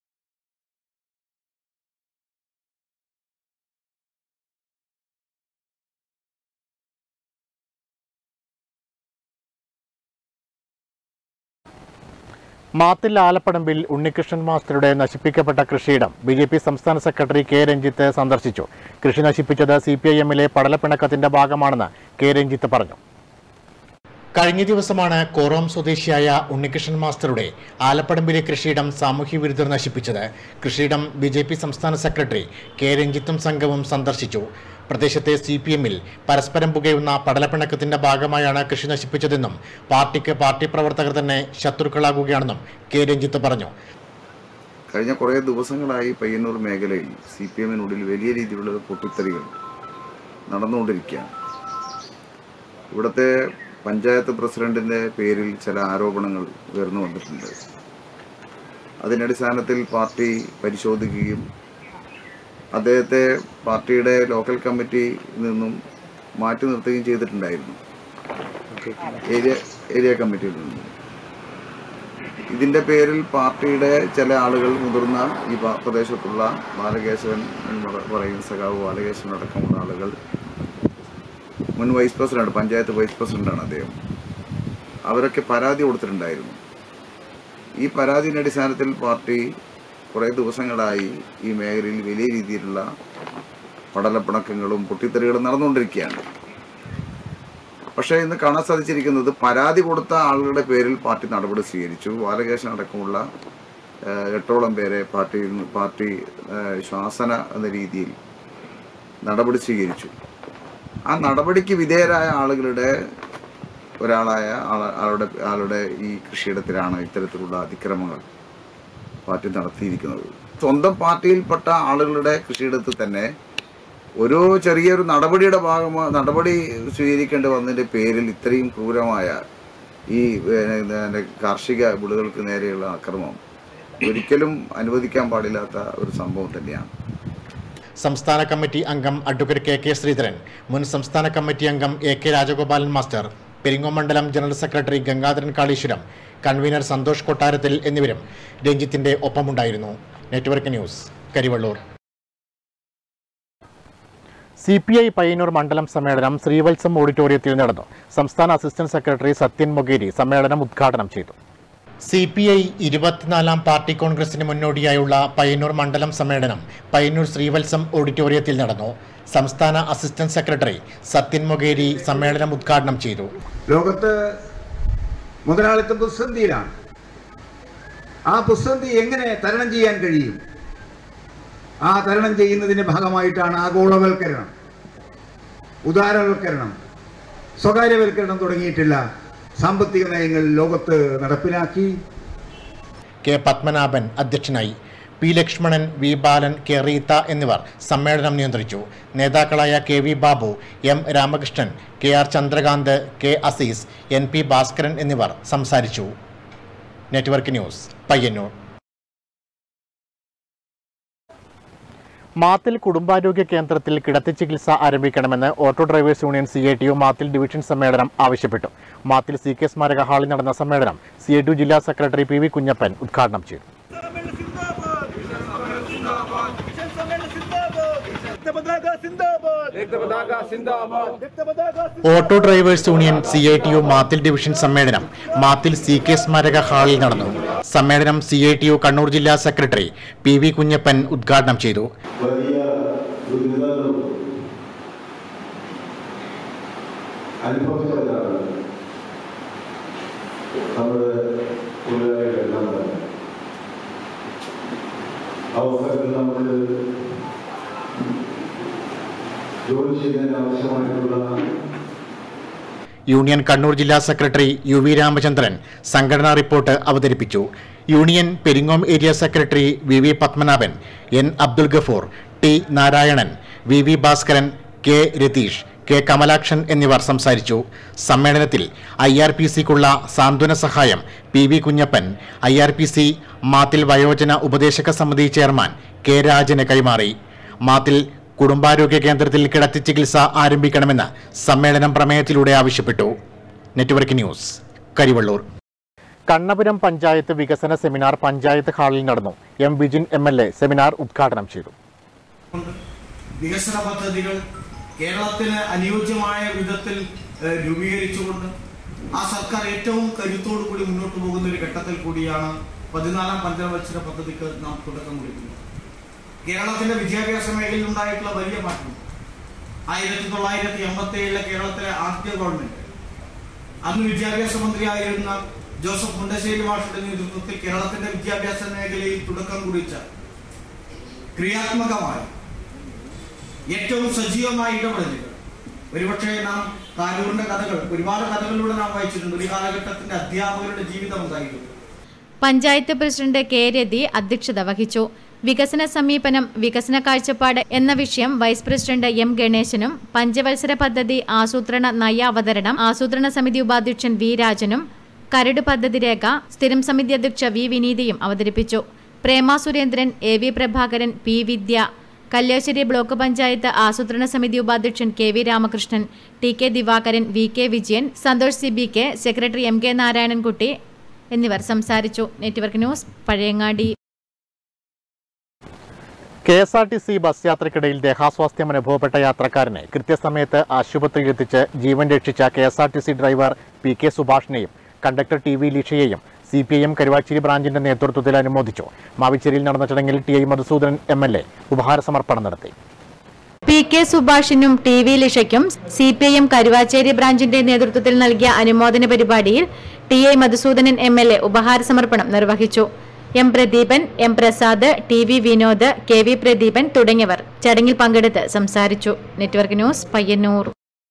S1: മാത്തിൽ ആലപ്പടമ്പിൽ ഉണ്ണികൃഷ്ണൻ മാസ്റ്ററുടെ നശിപ്പിക്കപ്പെട്ട കൃഷിയിടം ബി ജെ പി സംസ്ഥാന സെക്രട്ടറി കെ രഞ്ജിത്ത് സന്ദർശിച്ചു കൃഷി നശിപ്പിച്ചത് സി പി ഐ എമ്മിലെ പടലപ്പിണക്കത്തിന്റെ ഭാഗമാണെന്ന് കെ രഞ്ജിത്ത് പറഞ്ഞു കഴിഞ്ഞ ദിവസമാണ് കോറോം സ്വദേശിയായ ഉണ്ണികൃഷ്ണൻ മാസ്റ്ററുടെ ആലപ്പടമ്പിലെ കൃഷിയിടം സാമൂഹ്യ വിരുദ്ധർ നശിപ്പിച്ചത് കൃഷിയിടം ബി ജെ പി സംസ്ഥാന സെക്രട്ടറി കെ രഞ്ജിത്തും സംഘവും സന്ദർശിച്ചു പ്രദേശത്തെ സി പി എമ്മിൽ പരസ്പരം പുകയുന്ന പടലപ്പിണക്കത്തിന്റെ ഭാഗമായാണ് കൃഷി നശിപ്പിച്ചതെന്നും പാർട്ടിക്ക് പാർട്ടി പ്രവർത്തകർ തന്നെ ശത്രുക്കളാകുകയാണെന്നും കെ രഞ്ജിത്ത് പറഞ്ഞു
S11: കഴിഞ്ഞ കുറേ ദിവസങ്ങളായി പയ്യന്നൂർ മേഖലയിൽ സി പി എമ്മിനുള്ളിൽ വലിയ രീതിയിലുള്ള പൊട്ടിത്തെറികൾ നടന്നുകൊണ്ടിരിക്കുകയാണ് ഇവിടുത്തെ പഞ്ചായത്ത് പ്രസിഡന്റിന്റെ പേരിൽ ചില ആരോപണങ്ങൾ ഉയർന്നു വന്നിട്ടുണ്ട് അതിനടിസ്ഥാനത്തിൽ പാർട്ടി പരിശോധിക്കുകയും അദ്ദേഹത്തെ പാർട്ടിയുടെ ലോക്കൽ കമ്മിറ്റിയിൽ നിന്നും മാറ്റി നിർത്തുകയും ചെയ്തിട്ടുണ്ടായിരുന്നു ഏരിയ ഏരിയ കമ്മിറ്റിയിൽ നിന്നും ഇതിന്റെ പേരിൽ പാർട്ടിയുടെ ചില ആളുകൾ മുതിർന്ന ഈ പ- പ്രദേശത്തുള്ള ബാലകേശവൻ എന്ന് പറ- പറയുന്ന സഖാവ് ബാലകേശവൻ അടക്കമുള്ള ആളുകൾ മുൻ വൈസ് പ്രസിഡന്റ് പഞ്ചായത്ത് വൈസ് പ്രസിഡന്റാണ് അദ്ദേഹം അവരൊക്കെ പരാതി കൊടുത്തിട്ടുണ്ടായിരുന്നു ഈ പരാതിയുടെ അടിസ്ഥാനത്തിൽ പാർട്ടി കുറേ ദിവസങ്ങളായി ഈ മേഖലയിൽ വലിയ രീതിയിലുള്ള പടലപ്പിണക്കങ്ങളും പൊട്ടിത്തെറികളും നടന്നുകൊണ്ടിരിക്കുകയാണ് പക്ഷേ ഇന്ന് കാണാൻ സാധിച്ചിരിക്കുന്നത് പരാതി കൊടുത്ത ആളുകളുടെ പേരിൽ പാർട്ടി നടപടി സ്വീകരിച്ചു ബാലകേശൻ അടക്കമുള്ള ഏഹ്, എട്ടോളം പേരെ പാർട്ടി പാർട്ടി ഏഹ്, ശാസന എന്ന രീതിയിൽ നടപടി സ്വീകരിച്ചു ആ നടപടിക്ക് വിധേയരായ ആളുകളുടെ ഒരാളായ ആള- ആളുടെ ആളുടെ ഈ കൃഷിയിടത്തിലാണ് ഇത്തരത്തിലുള്ള അതിക്രമങ്ങൾ പാർട്ടി നടത്തിയിരിക്കുന്നത് സ്വന്തം പാർട്ടിയിൽപ്പെട്ട ആളുകളുടെ കൃഷിയിടത്തിൽ തന്നെ ഒരു ചെറിയൊരു നടപടിയുടെ ഭാഗമായി നടപടി സ്വീകരിക്കേണ്ടി വന്നതിന്റെ പേരിൽ ഇത്രയും ക്രൂരമായ ഈ ഏഹ്, പിന്നെ കാർഷിക വിളകൾക്ക് നേരെയുള്ള ആക്രമണം ഒരിക്കലും അനുവദിക്കാൻ പാടില്ലാത്ത ഒരു സംഭവം തന്നെയാണ്
S1: സംസ്ഥാന കമ്മിറ്റി അംഗം അഡ്വക്കേറ്റ് കെ കെ ശ്രീധരൻ മുൻ സംസ്ഥാന കമ്മിറ്റി അംഗം A K Rajagopalan master Peringom മണ്ഡലം general secretary Gangadharan Kaleeswaram convener Santhosh Kottarathil എന്നിവരും രഞ്ജിത്തിന്റെ ഒപ്പമുണ്ടായിരുന്നു network news Karivellur C P I Payyanur മണ്ഡലം സമ്മേളനം ശ്രീവത്സം ഓഡിറ്റോറിയത്തിൽ നടന്നു സംസ്ഥാന അസിസ്റ്റന്റ് സെക്രട്ടറി സത്യൻ മൊഗേരി സമ്മേളനം ഉദ്ഘാടനം ചെയ്തു സി പി ഐ ഇരുപത്തിനാലാം പാർട്ടി കോൺഗ്രസിന് മുന്നോടിയായുള്ള പയ്യന്നൂർ മണ്ഡലം സമ്മേളനം പയ്യന്നൂർ ശ്രീവത്സം ഓഡിറ്റോറിയത്തിൽ നടന്നു സംസ്ഥാന അസിസ്റ്റന്റ് സെക്രട്ടറി സത്യൻ മൊഗേരി സമ്മേളനം ഉദ്ഘാടനം ചെയ്തു
S12: ലോകത്ത് മുതലാളിത്തം പ്രതിസന്ധിയിലാണ് ആ പ്രതിസന്ധി എങ്ങനെ തരണം ചെയ്യാൻ കഴിയും ആ തരണം ചെയ്യുന്നതിന്റെ ഭാഗമായിട്ടാണ് ആഗോളവൽക്കരണം ഉദാരവൽക്കരണം സ്വകാര്യവൽക്കരണം തുടങ്ങിയിട്ടുള്ള സാമ്പത്തിക നയങ്ങൾ ലോകത്ത് നടപ്പിലാക്കി
S1: കെ പത്മനാഭൻ അധ്യക്ഷനായി P Lakshmanan V Balan K Reetha എന്നിവർ സമ്മേളനം നിയന്ത്രിച്ചു നേതാക്കളായ K V Babu M Ramakrishnan K R Chandrakanth K Azeez N P Bhaskaran എന്നിവർ സംസാരിച്ചു നെറ്റ്വർക്ക് ന്യൂസ് പയ്യന്നൂർ മാത്തിൽ കുടുംബാരോഗ്യ കേന്ദ്രത്തിൽ കിടത്തി ചികിത്സ ആരംഭിക്കണമെന്ന് auto drivers union C I T U Mathil division സമ്മേളനം ആവശ്യപ്പെട്ടു മാത്തിൽ സി കെ സ്മാരക ഹാളിൽ നടന്ന സമ്മേളനം സി ഐ ടി യു ജില്ലാ സെക്രട്ടറി പി വി കുഞ്ഞപ്പൻ ഉദ്ഘാടനം ചെയ്തു auto drivers union C I T U Mathil division സമ്മേളനം മാത്തിൽ സി കെ സ്മാരക ഹാളിൽ നടന്നു സമ്മേളനം C I T U Kannur ജില്ലാ സെക്രട്ടറി പി വി കുഞ്ഞപ്പൻ ഉദ്ഘാടനം ചെയ്തു
S13: വലിയ ദുരിതങ്ങളും അനുഭവിച്ചവരാണ് നമ്മുടെ തൊഴിലാളികളെല്ലാം തന്നെ അവസരത്തിൽ നമ്മൾ ജോലി ചെയ്യുന്നതിന് ആവശ്യമായിട്ടുള്ള
S1: യൂണിയൻ കണ്ണൂർ ജില്ലാ സെക്രട്ടറി യു വി രാമചന്ദ്രൻ സംഘടനാ റിപ്പോർട്ട് അവതരിപ്പിച്ചു union Peringom area secretary V V Padmanabhan N Abdul Gafoor T Narayanan V V Bhaskaran K Ratheesh K Kamalakshan എന്നിവർ സംസാരിച്ചു സമ്മേളനത്തിൽ ഐ ആർ പി സിക്കുള്ള സാന്ത്വന സഹായം P V Kunhappan I R P C Mathil വയോജന ഉപദേശക സമിതി ചെയർമാൻ കെ രാജന് കൈമാറി മാത്തിൽ കുടുംബാരോഗ്യ കേന്ദ്രത്തിൽ കിടത്തി ചികിത്സ ആരംഭിക്കണമെന്ന് സമ്മേളനം പ്രമേയത്തിലൂടെ ആവശ്യപ്പെട്ടു നെറ്റ്വർക്ക് ന്യൂസ് കരിവള്ളൂർ കണ്ണപുരം പഞ്ചായത്ത് വികസന സെമിനാർ പഞ്ചായത്ത് ഹാളിൽ നടന്നു M Vijin M L A seminar ഉദ്ഘാടനം ചെയ്തു
S14: വികസന പദ്ധതികൾ കേരളത്തിന് അനുയോജ്യമായ വിധത്തിൽ ഏഹ്, രൂപീകരിച്ചുകൊണ്ട് ആ സർക്കാർ ഏറ്റവും കരുത്തോടു കൂടി മുന്നോട്ട് പോകുന്ന ഒരു ഘട്ടത്തിൽ കൂടിയാണ് പതിനാലാം പഞ്ചവത്സര പദ്ധതിക്ക് നാം തുടക്കം കുറിക്കുന്നത് കേരളത്തിന്റെ വിദ്യാഭ്യാസ മേഖലയിൽ ഉണ്ടായിട്ടുള്ള വലിയ മാറ്റം ആയിരത്തി തൊള്ളായിരത്തി എൺപത്തി ഏഴിലെ കേരളത്തിലെ ആദ്യ ഗവൺമെന്റ് അന്ന് വിദ്യാഭ്യാസ മന്ത്രിയായിരുന്ന ജോസഫ് മുണ്ടശ്ശേരി മാഷയുടെ നേതൃത്വത്തിൽ കേരളത്തിന്റെ വിദ്യാഭ്യാസ മേഖലയിൽ തുടക്കം കുറിച്ച ക്രിയാത്മകമായ ഏറ്റവും സജീവമായ ഇടപെടലുകൾ ഒരുപക്ഷെ നാം താരൂരിന്റെ കഥകൾ ഒരുപാട് കഥകളിലൂടെ നാം വായിച്ചിട്ടുണ്ട് ഒരു കാലഘട്ടത്തിന്റെ അധ്യാപകരുടെ ജീവിതം എന്തായിരുന്നു
S2: പഞ്ചായത്ത് പ്രസിഡന്റ് കെ രതി അധ്യക്ഷത വഹിച്ചു വികസന സമീപനം വികസന കാഴ്ചപ്പാട് എന്ന വിഷയം വൈസ് പ്രസിഡന്റ് എം ഗണേശനും പഞ്ചവത്സര പദ്ധതി ആസൂത്രണ നയ അവതരണം ആസൂത്രണ സമിതി ഉപാധ്യക്ഷൻ വി രാജനും കരട് പദ്ധതി രേഖ സ്ഥിരം സമിതി അധ്യക്ഷ വി വിനീതയും അവതരിപ്പിച്ചു Prema Surendran A V Prabhakaran P Vidya Kalliasseri block panchayat ആസൂത്രണ സമിതി ഉപാധ്യക്ഷൻ K V Ramakrishnan T K Divakaran V K Vijayan Santhosh C B K secretary M K Narayanankutty എന്നിവർ സംസാരിച്ചു network news Pazhayangadi
S1: K S R T C bus യാത്രക്കിടയിൽ ദേഹാസ്വാസ്ഥ്യം അനുഭവപ്പെട്ട യാത്രക്കാരനെ കൃത്യസമയത്ത് ആശുപത്രിയിൽ എത്തിച്ച് ജീവൻ രക്ഷിച്ച K S R T C driver P K സുഭാഷിനെയും കണ്ടക്ടർ ടി വി ലീഷയെയും C P I M Karuvacheri ബ്രാഞ്ചിന്റെ നേതൃത്വത്തിൽ അനുമോദിച്ചു മാവിച്ചേരിയിൽ നടന്ന ചടങ്ങിൽ T I Madhusoodanan M L A ഉപഹാര സമർപ്പണം നടത്തി
S2: പി കെ സുഭാഷിനും ടി വി ലിഷയ്ക്കും C P I M Karuvacheri ബ്രാഞ്ചിന്റെ നേതൃത്വത്തിൽ നൽകിയ അനുമോദന പരിപാടിയിൽ T I Madhusoodanan M L A ഉപഹാര സമർപ്പണം നിർവഹിച്ചു M Pradeepan M Prasad T V Vinod K V Pradeepan തുടങ്ങിയവർ ചടങ്ങിൽ പങ്കെടുത്ത് സംസാരിച്ചു network news Payyanur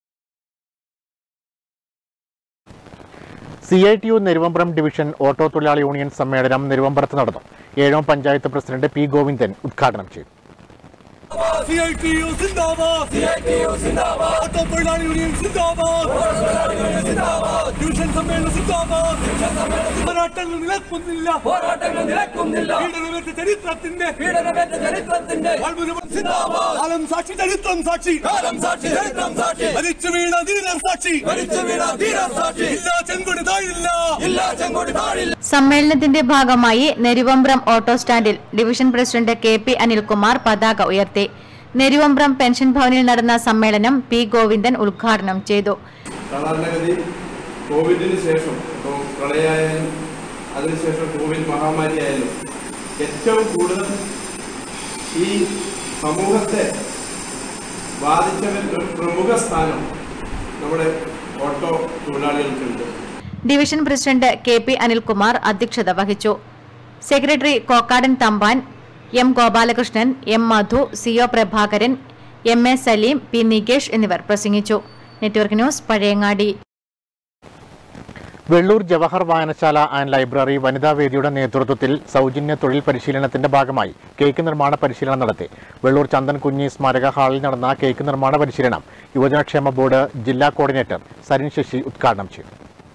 S1: C I T U Neruvambram division auto തൊഴിലാളി യൂണിയൻ സമ്മേളനം നെരുവമ്പ്രത്ത് നടന്നു ഏഴോം പഞ്ചായത്ത് പ്രസിഡന്റ് പി ഗോവിന്ദൻ ഉദ്ഘാടനം ചെയ്തു
S15: CITU जिंदाबाद CITU जिंदाबाद ऑटो തൊഴിലാളി യൂണിയൻ जिंदाबाद ഡിവിഷൻ സമ്മേളനം സിന്ദാബാദ് പോരാട്ടങ്ങൾ നിലക്കുന്നില്ല പോരാട്ടങ്ങൾ നിലക്കുന്നില്ല പീഡനമേറ്റ ചരിത്രത്തിന്റെ പീഡനമേറ്റ ചരിത്രത്തിന്റെ കാലം സാക്ഷി ചരിത്രം സാക്ഷി കാലം സാക്ഷി ചരിത്രം സാക്ഷി മരിച്ചു വീണ ധീരർ സാക്ഷി മരിച്ചു വീണ ധീരർ സാക്ഷി ഇല്ല ചെങ്കൊടി താഴില്ല ഇല്ല ചെങ്കൊടി താഴില്ല
S2: സമ്മേളനത്തിന്റെ ഭാഗമായി നെരുവമ്പ്രം ഓട്ടോ സ്റ്റാൻഡിൽ division president K P Anilkumar പതാക ഉയർത്തി നെരുവമ്പ്രം പെൻഷൻ ഭവനിൽ നടന്ന സമ്മേളനം പി ഗോവിന്ദൻ ഉദ്ഘാടനം ചെയ്തു
S16: സാധാരണഗതി കോവിഡിന് ശേഷം ഇപ്പോൾ പ്രളയമായാലും അതിനുശേഷം കോവിഡ് മഹാമാരി ആയാലും ഏറ്റവും കൂടുതൽ ഈ സമൂഹത്തെ ബാധിച്ചവരിൽ ഒരു പ്രമുഖ സ്ഥാനം നമ്മുടെ ഓട്ടോ തൊഴിലാളികൾക്കുണ്ട്
S2: division president K P Anilkumar അധ്യക്ഷത വഹിച്ചു secretary Kokkadan Thampan M Gopalakrishnan M Madhu C O Prabhakaran M A Saleem P Nikesh എന്നിവർ പ്രസംഗിച്ചു നെറ്റ്വർക്ക് ന്യൂസ് പഴയങ്ങാടി
S1: വെള്ളൂർ ജവഹർ വായനശാല ആൻഡ് ലൈബ്രറി വനിതാ വേദിയുടെ നേതൃത്വത്തിൽ സൗജന്യ തൊഴിൽ പരിശീലനത്തിന്റെ ഭാഗമായി കേക്ക് നിർമ്മാണ പരിശീലനം നടത്തി വെള്ളൂർ ചന്ദൻ കുഞ്ഞി സ്മാരക ഹാളിൽ നടന്ന കേക്ക് നിർമ്മാണ പരിശീലനം യുവജനക്ഷേമ ബോർഡ് ജില്ലാ കോർഡിനേറ്റർ സരിൻ ശശി ഉദ്ഘാടനം ചെയ്തു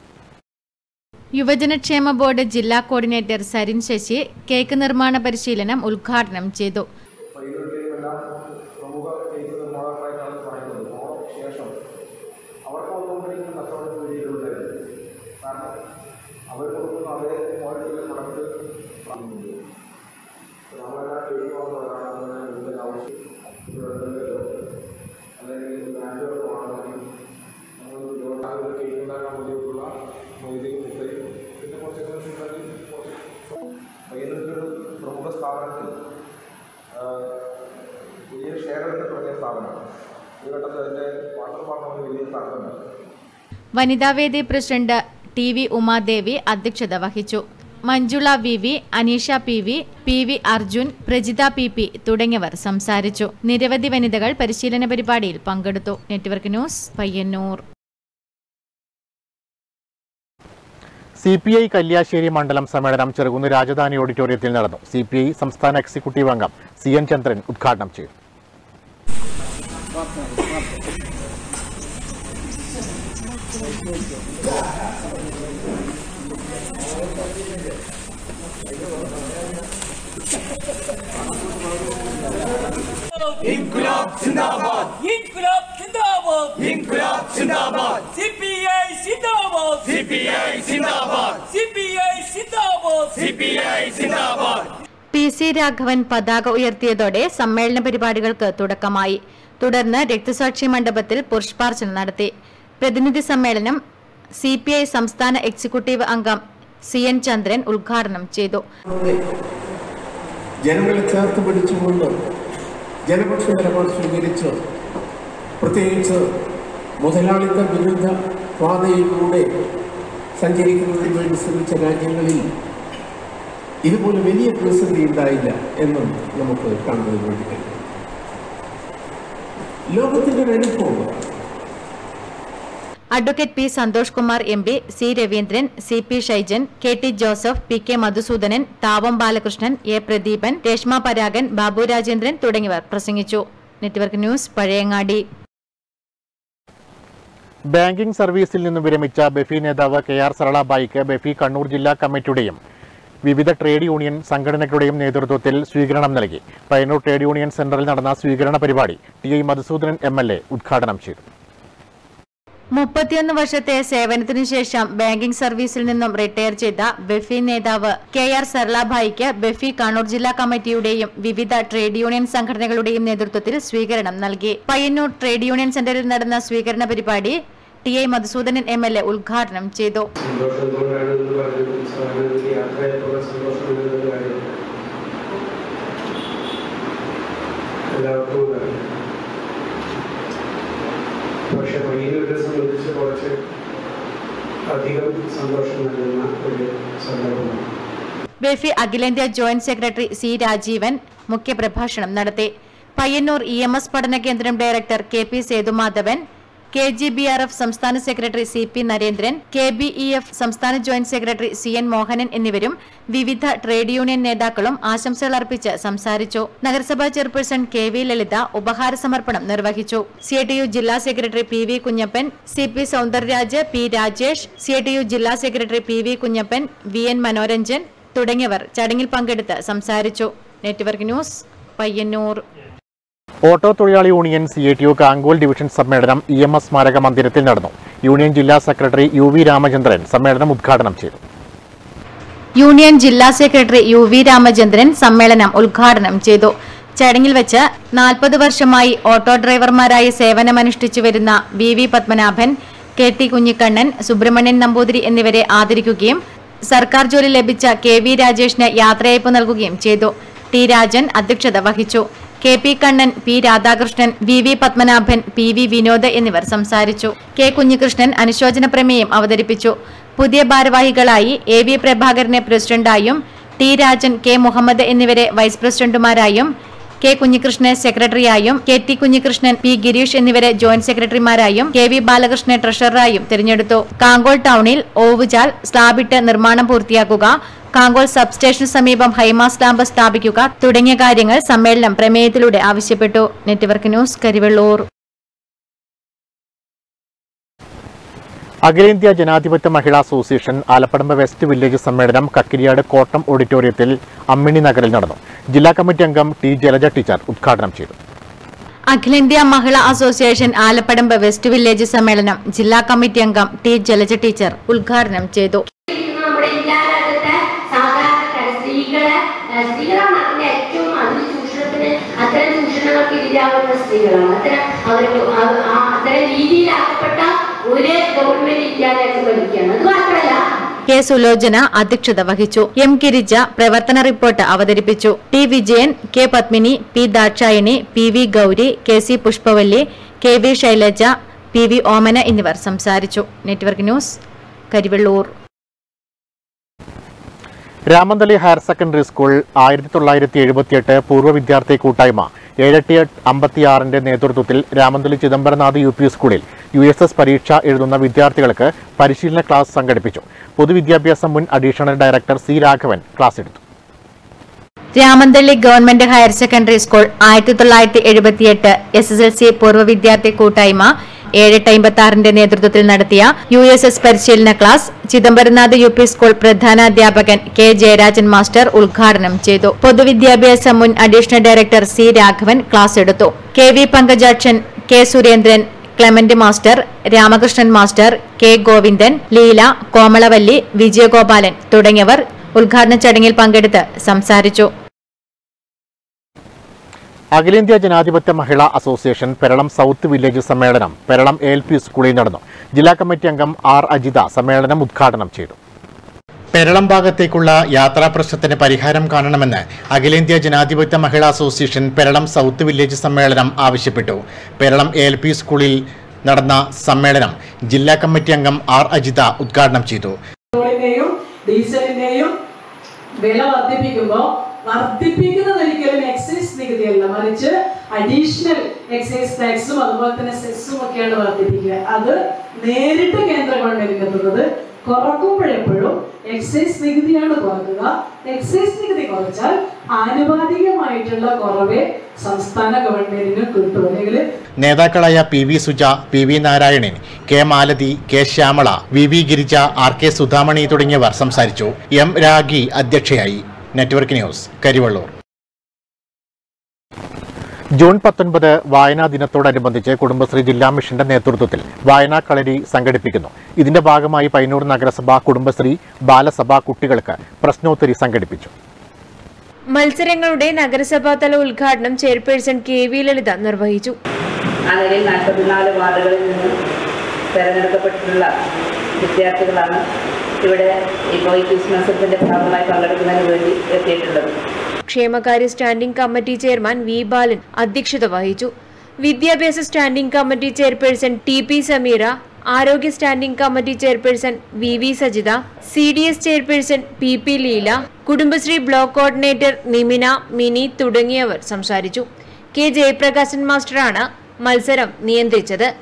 S2: യുവജനക്ഷേമ ബോർഡ് ജില്ലാ കോർഡിനേറ്റർ സരിൻ ശശി കേക്ക് നിർമ്മാണ പരിശീലനം ഉദ്ഘാടനം ചെയ്തു
S17: പൈതൃകത്തെയുമെല്ലാം പ്രമുഖ കേക്ക് നിർമ്മാതാക്കളായിട്ടാണ് പറയുന്നത് ഓണം ശേഷം അവർക്ക് വന്നുകൊണ്ടിരിക്കുന്ന കച്ചവട ജോലികളുണ്ട് കാരണം അവർ കൊടുക്കുന്ന അതേ ക്വാളിറ്റിയിലെ പ്രൊഡക്റ്റ് വാങ്ങുന്നുണ്ട് നമ്മളെല്ലാം കേക്ക് വാങ്ങുന്നവരാണ് അതിന് കൂടുതൽ ആവശ്യം ഇവരുണ്ടല്ലോ അല്ലെങ്കിൽ ബ്രാൻഡുകൾ വാങ്ങണമെങ്കിൽ നമ്മൾ ലോട്ടാകുന്ന കേക്ക് ഉണ്ടാക്കാൻ വേണ്ടിയിട്ടുള്ള മൈദയും മുട്ടയും പിന്നെ കുറച്ച് കുറച്ച് കുറച്ച് പയ്യന്നൂർ പ്രമുഖ സ്ഥാപനത്തിൽ വലിയ ഷെയർ എടുത്ത് തുടങ്ങിയ സ്ഥാപനമാണ് ഈ ഘട്ടത്തിൽ അതിൻ്റെ വാട്ടർ പാർട്ട്മെന്റ് വലിയ സ്ഥാപനമാണ്
S2: വനിതാവേദി പ്രസിഡന്റ് ടി വി ഉമാദേവി അധ്യക്ഷത വഹിച്ചു Manjula V V Aneesha P V P V Arjun Prajitha P P തുടങ്ങിയവർ സംസാരിച്ചു നിരവധി വനിതകൾ പരിശീലന പരിപാടിയിൽ പങ്കെടുത്തു network news Payyanur
S1: C P I Kalliasseri മണ്ഡലം സമ്മേളനം ചെറുകുന്ന് രാജധാനി ഓഡിറ്റോറിയത്തിൽ നടന്നു സി പി ഐ സംസ്ഥാന എക്സിക്യൂട്ടീവ് അംഗം സി എൻ ചന്ദ്രൻ ഉദ്ഘാടനം ചെയ്തു
S15: ഇൻകുലാബ് സിന്ദാബാദ് ഇൻകുലാബ് സിന്ദാബാദ് ഇൻകുലാബ് സിന്ദാബാദ് സിപിഐ സിന്ദാബാദ് സിപിഐ സിന്ദാബാദ് സിപിഐ സിന്ദാബാദ് സിപിഐ സിന്ദാബാദ്
S2: പി സി രാഘവൻ പതാക ഉയർത്തിയതോടെ സമ്മേളന പരിപാടികൾക്ക് തുടക്കമായി തുടർന്ന് രക്തസാക്ഷി മണ്ഡപത്തിൽ പുഷ്പാർച്ചന നടത്തി പ്രതിനിധി സമ്മേളനം സി പി ഐ സംസ്ഥാന എക്സിക്യൂട്ടീവ് അംഗം സി എൻ ചന്ദ്രൻ ഉദ്ഘാടനം ചെയ്തു
S18: ജനങ്ങളെ ചേർത്ത് പിടിച്ചുകൊണ്ട് ജനപക്ഷ നിലപാട് സ്വീകരിച്ച് പ്രത്യേകിച്ച് മുതലാളിത്ത വിരുദ്ധ പാതയിലൂടെ സഞ്ചരിക്കുന്നതിന് വേണ്ടി ശ്രമിച്ച രാജ്യങ്ങളിൽ ഇതുപോലെ വലിയ പ്രതിസന്ധി ഉണ്ടായില്ല എന്നും നമുക്ക് കാണുന്നതിന് വേണ്ടി കഴിയും ലോകത്തിന്റെ ഒരു അനുഭവം
S2: advocate P Santhosh Kumar M P C Raveendran C P Shaijan K T Joseph P K Madhusoodanan Thavam Balakrishnan A Pradeepan Reshma Paragan Babu Rajendran തുടങ്ങിയവർ പ്രസംഗിച്ചു നെറ്റ്വർക്ക് ന്യൂസ് പഴയങ്ങാടി
S1: ബാങ്കിംഗ് സർവീസിൽ നിന്നും വിരമിച്ച ബെഫി നേതാവ് കെ ആർ സരളാബായിക്ക് ബെഫി കണ്ണൂർ ജില്ലാ കമ്മിറ്റിയുടെയും വിവിധ ട്രേഡ് യൂണിയൻ സംഘടനകളുടെയും നേതൃത്വത്തിൽ സ്വീകരണം നൽകി പയ്യന്നൂർ ട്രേഡ് യൂണിയൻ സെന്ററിൽ നടന്ന സ്വീകരണ പരിപാടി T I Madhusoodanan M L A ഉദ്ഘാടനം ചെയ്തു
S2: മുപ്പത്തിയൊന്ന് വർഷത്തെ സേവനത്തിനു ശേഷം ബാങ്കിംഗ് സർവീസിൽ നിന്നും റിട്ടയർ ചെയ്ത ബെഫി നേതാവ് കെ ആർ സർലാഭായിക്ക് ബെഫി കണ്ണൂർ ജില്ലാ കമ്മിറ്റിയുടെയും വിവിധ ട്രേഡ് യൂണിയൻ സംഘടനകളുടെയും നേതൃത്വത്തിൽ സ്വീകരണം നൽകി പയ്യന്നൂർ ട്രേഡ് യൂണിയൻ സെന്ററിൽ നടന്ന സ്വീകരണ പരിപാടി T I Madhusoodanan M L A ഉദ്ഘാടനം ചെയ്തു
S17: സന്തോഷം കൊണ്ടാണ് എന്ന് പറഞ്ഞു സാറിന് യാത്രയപ്പോൾ സന്തോഷമുള്ള കാര്യം എല്ലാവർക്കും ഉണ്ടാകും പക്ഷെ പയ്യന്നൂരെ സംബന്ധിച്ച് കുറച്ച് അധികം സന്തോഷം നൽകുന്ന ഒരു സന്ദർഭമാണ്
S2: ബെഫി അഖിലേന്ത്യാ ജോയിന്റ് സെക്രട്ടറി സി രാജീവൻ മുഖ്യപ്രഭാഷണം നടത്തി പയ്യന്നൂർ ഇ എം എസ് പഠന കേന്ദ്രം director K P Sethumadhavan K G B R F സംസ്ഥാന secretary C P Narendran K B E F സംസ്ഥാന joint secretary C N Mohanan എന്നിവരും വിവിധ ട്രേഡ് യൂണിയൻ നേതാക്കളും ആശംസകൾ അർപ്പിച്ച് സംസാരിച്ചു നഗരസഭാ ചെയർപേഴ്സൺ കെ വി ലളിത ഉപഹാര സമർപ്പണം നിർവഹിച്ചു സി ടി യു ജില്ലാ secretary P V Kunhappan C P Soundarraj P Rajesh C T U ജില്ലാ secretary P V Kunhappan V N Manoranjan തുടങ്ങിയവർ ചടങ്ങിൽ പങ്കെടുത്ത് സംസാരിച്ചു നെറ്റ്വർക്ക് ന്യൂസ് പയ്യന്നൂർ
S1: ഓട്ടോ തൊഴിലാളി union C A T U Kankol division സമ്മേളനം ഇ എം എസ് സ്മാരക മന്ദിരത്തിൽ നടന്നു യൂണിയൻ ജില്ലാ സെക്രട്ടറി യു വി രാമചന്ദ്രൻ സമ്മേളനം ഉദ്ഘാടനം ചെയ്തു
S2: യൂണിയൻ ജില്ലാ സെക്രട്ടറി യു വി രാമചന്ദ്രൻ സമ്മേളനം ഉദ്ഘാടനം ചെയ്തു ചടങ്ങിൽ വെച്ച് നാൽപ്പത് വർഷമായി ഓട്ടോ ഡ്രൈവർമാരായി സേവനമനുഷ്ഠിച്ചു വരുന്ന V V Padmanabhan K T Kunhikannan Subrahmanian Namboothiri എന്നിവരെ ആദരിക്കുകയും സർക്കാർ ജോലി ലഭിച്ച കെ വി രാജേഷിന് യാത്രയയപ്പ് നൽകുകയും ചെയ്തു ടി രാജൻ അധ്യക്ഷത വഹിച്ചു K P Kannan P Radhakrishnan V V Padmanabhan P V Vinod എന്നിവർ സംസാരിച്ചു കെ കുഞ്ഞികൃഷ്ണൻ അനുശോചന പ്രമേയം അവതരിപ്പിച്ചു പുതിയ ഭാരവാഹികളായി എ വി പ്രഭാകരനെ പ്രസിഡന്റായും ടി രാജൻ കെ മുഹമ്മദ് എന്നിവരെ വൈസ് പ്രസിഡന്റുമാരായും കെ കുഞ്ഞികൃഷ്ണനെ സെക്രട്ടറിയായും K T Kunhikrishnan P Gireesh എന്നിവരെ ജോയിന്റ് സെക്രട്ടറിമാരായും കെ വി ബാലകൃഷ്ണനെ ട്രഷററായും തിരഞ്ഞെടുത്തു കാങ്കോൾ ടൗണിൽ ഓവുചാൽ സ്ലാബിട്ട് നിർമ്മാണം പൂർത്തിയാക്കുക കാങ്കോൾ സബ്സ്റ്റേഷന് സമീപം ഹൈമാസ് ലാമ്പ് സ്ഥാപിക്കുക തുടങ്ങിയ കാര്യങ്ങൾ സമ്മേളനം പ്രമേയത്തിലൂടെ ആവശ്യപ്പെട്ടു നെറ്റ്വർക്ക് ന്യൂസ് കരിവെള്ളൂർ
S1: അഖിലേന്ത്യാ ജനാധിപത്യ മഹിളാ അസോസിയേഷൻ ആലപ്പടമ്പ് വെസ്റ്റ് വില്ലേജ് സമ്മേളനം കക്കിരിയാട് കോട്ടം ഓഡിറ്റോറിയത്തിൽ അമ്മിണി നഗറിൽ നടന്നു ജില്ലാ കമ്മിറ്റി അംഗം ടി ജലജ ടീച്ചർ ഉദ്ഘാടനം ചെയ്തു
S2: അഖിലേന്ത്യാ മഹിളാ അസോസിയേഷൻ ആലപ്പടമ്പ് വെസ്റ്റ് വില്ലേജ് സമ്മേളനം ജില്ലാ കമ്മിറ്റി അംഗം ടി ജലജ ടീച്ചർ ഉദ്ഘാടനം ചെയ്തു
S19: നമ്മുടെ ഇന്ത്യ രാജ്യത്തെ സാധാരണക്കാരെ സ്ത്രീകളെ ഏഹ് സ്ത്രീകളാണ് അതിന്റെ ഏറ്റവും അതിൽ ചൂഷണത്തിന് അത്തരം ചൂഷണങ്ങൾക്ക് ഇരയാവുന്ന സ്ത്രീകളാണ് അത്തരം അവർക്ക് അവ- ആ അത്തരം രീതിയിലാക്കപ്പെട്ട ഒരു ഗവൺമെന്റ് ഇന്ത്യ രാജ്യം ഭരിക്കുകയാണ് അത് മാത്രമല്ല
S2: കെ സുലോചന അധ്യക്ഷത വഹിച്ചു എം ഗിരിജ പ്രവർത്തന റിപ്പോർട്ട് അവതരിപ്പിച്ചു T Vijayan K Padmini P Dakshayani P V Gowri K C Pushpavalli K V Shailaja P V Omana എന്നിവർ സംസാരിച്ചു network news Karivellur
S1: Ramanthali higher secondary school ആയിരത്തി തൊള്ളായിരത്തി എഴുപത്തിയെട്ട് പൂർവ്വ വിദ്യാർത്ഥി കൂട്ടായ്മ ഏഴെട്ട് അമ്പത്തിയാറിന്റെ നേതൃത്വത്തിൽ രാമന്തളി ചിദംബരനാഥ് യു പി സ്കൂളിൽ യു എസ് എസ് പരീക്ഷ എഴുതുന്ന വിദ്യാർത്ഥികൾക്ക് പരിശീലന ക്ലാസ് സംഘടിപ്പിച്ചു പൊതുവിദ്യാഭ്യാസ മുൻ additional director C Raghavan class എടുത്തു
S2: Ramanthali government higher secondary school ആയിരത്തി തൊള്ളായിരത്തി എഴുപത്തിയെട്ട് എസ് എസ് എൽ സി പൂർവ്വ വിദ്യാർത്ഥി കൂട്ടായ്മ ഏഴെട്ട് അമ്പത്തി ആറിന്റെ നേതൃത്വത്തിൽ നടത്തിയ യു എസ് എസ് പരിശീലന class Chidambaranath U P school പ്രധാനാധ്യാപകൻ കെ ജയരാജൻ മാസ്റ്റർ ഉദ്ഘാടനം ചെയ്തു പൊതുവിദ്യാഭ്യാസ മുൻ additional director C Raghavan class എടുത്തു K V Pankajakshan K Surendran Clement master Ramakrishnan master K Govindan Leela Komalavalli Vijayagopalan തുടങ്ങിയവർ ഉദ്ഘാടന ചടങ്ങിൽ പങ്കെടുത്ത് സംസാരിച്ചു
S1: അഖിലേന്ത്യാ ജനാധിപത്യ മഹിളാ അസോസിയേഷൻ പെരളം സൗത്ത് വില്ലേജ് സമ്മേളനം പെരളം എ എൽ പി സ്കൂളിൽ നടന്നു ജില്ലാ കമ്മിറ്റി അംഗം ആർ അജിത സമ്മേളനം ഉദ്ഘാടനം ചെയ്തു പെരളം ഭാഗത്തേക്കുള്ള യാത്രാ പ്രശ്നത്തിന് പരിഹാരം കാണണമെന്ന് അഖിലേന്ത്യാ ജനാധിപത്യ മഹിളാ അസോസിയേഷൻ പെരളം സൗത്ത് വില്ലേജ് സമ്മേളനം ആവശ്യപ്പെട്ടു പെരളം എ എൽ പി സ്കൂളിൽ നടന്ന സമ്മേളനം ജില്ലാ കമ്മിറ്റി അംഗം ആർ അജിത ഉദ്ഘാടനം ചെയ്തു
S20: പെട്രോളിന്റെയും ഡീസലിന്റെയും വില വർദ്ധിപ്പിക്കുമ്പോൾ വർദ്ധിപ്പിക്കുന്നത് ഒരിക്കലും എക്സൈസ് നികുതിയല്ല മറിച്ച് അഡീഷണൽ എക്സൈസ് ടാക്സും അതുപോലെ തന്നെ സെസ്സും ഒക്കെയാണ് വർദ്ധിപ്പിക്കുക അത് നേരിട്ട് കേന്ദ്ര ഗവൺമെന്റിന് എത്തുന്നത് കുറക്കുമ്പോഴെപ്പോഴും എക്സൈസ് നികുതിയാണ് കുറക്കുക എക്സൈസ് നികുതി കുറച്ചാൽ ആനുപാതികമായിട്ടുള്ള കുറവേ സംസ്ഥാന ഗവൺമെന്റിന് കിട്ടും അല്ലെങ്കിൽ
S1: നേതാക്കളായ P V Suja P V Narayanan K Malathi K Shyamala V V Girija R K Sudhamani തുടങ്ങിയവർ സംസാരിച്ചു എം രാഗി അധ്യക്ഷയായി നെറ്റ്വർക്ക് ന്യൂസ് കരിവള്ളൂർ ജൂൺ പത്തൊൻപത് വായനാ ദിനത്തോടനുബന്ധിച്ച് കുടുംബശ്രീ ജില്ലാ മിഷന്റെ നേതൃത്വത്തിൽ വായനാ കളരി സംഘടിപ്പിക്കുന്നു ഇതിന്റെ ഭാഗമായി പയ്യന്നൂർ നഗരസഭ കുടുംബശ്രീ ബാലസഭ കുട്ടികൾക്ക് പ്രശ്നോത്തരി സംഘടിപ്പിച്ചു
S21: മത്സരങ്ങളുടെ നഗരസഭാതല ഉദ്ഘാടനം ചെയർപേഴ്സൺ കെ വി ലളിത നിർവഹിച്ചു
S22: ആ നിലയിൽ നാൽപ്പത്തിനാല് വാർഡുകളിൽ നിന്ന് തിരഞ്ഞെടുക്കപ്പെട്ടിട്ടുള്ള വിദ്യാർത്ഥികളാണ് ഇവിടെ ഇപ്പോൾ ഈ ക്വിസ് മത്സരത്തിന്റെ ഭാഗമായി പങ്കെടുക്കുന്നതിന് വേണ്ടി എത്തിയിട്ടുള്ളത്
S21: ക്ഷേമകാര്യ standing committee chairman V Balan അധ്യക്ഷത വഹിച്ചു വിദ്യാഭ്യാസ standing committee chairperson T P Sameera ആരോഗ്യ standing committee chairperson V V Sajitha C D S chairperson P P Leela Kudumbashree block coordinator Nimina Mini തുടങ്ങിയവർ സംസാരിച്ചു കെ ജയപ്രകാശൻ മാസ്റ്ററാണ് മത്സരം നിയന്ത്രിച്ചത്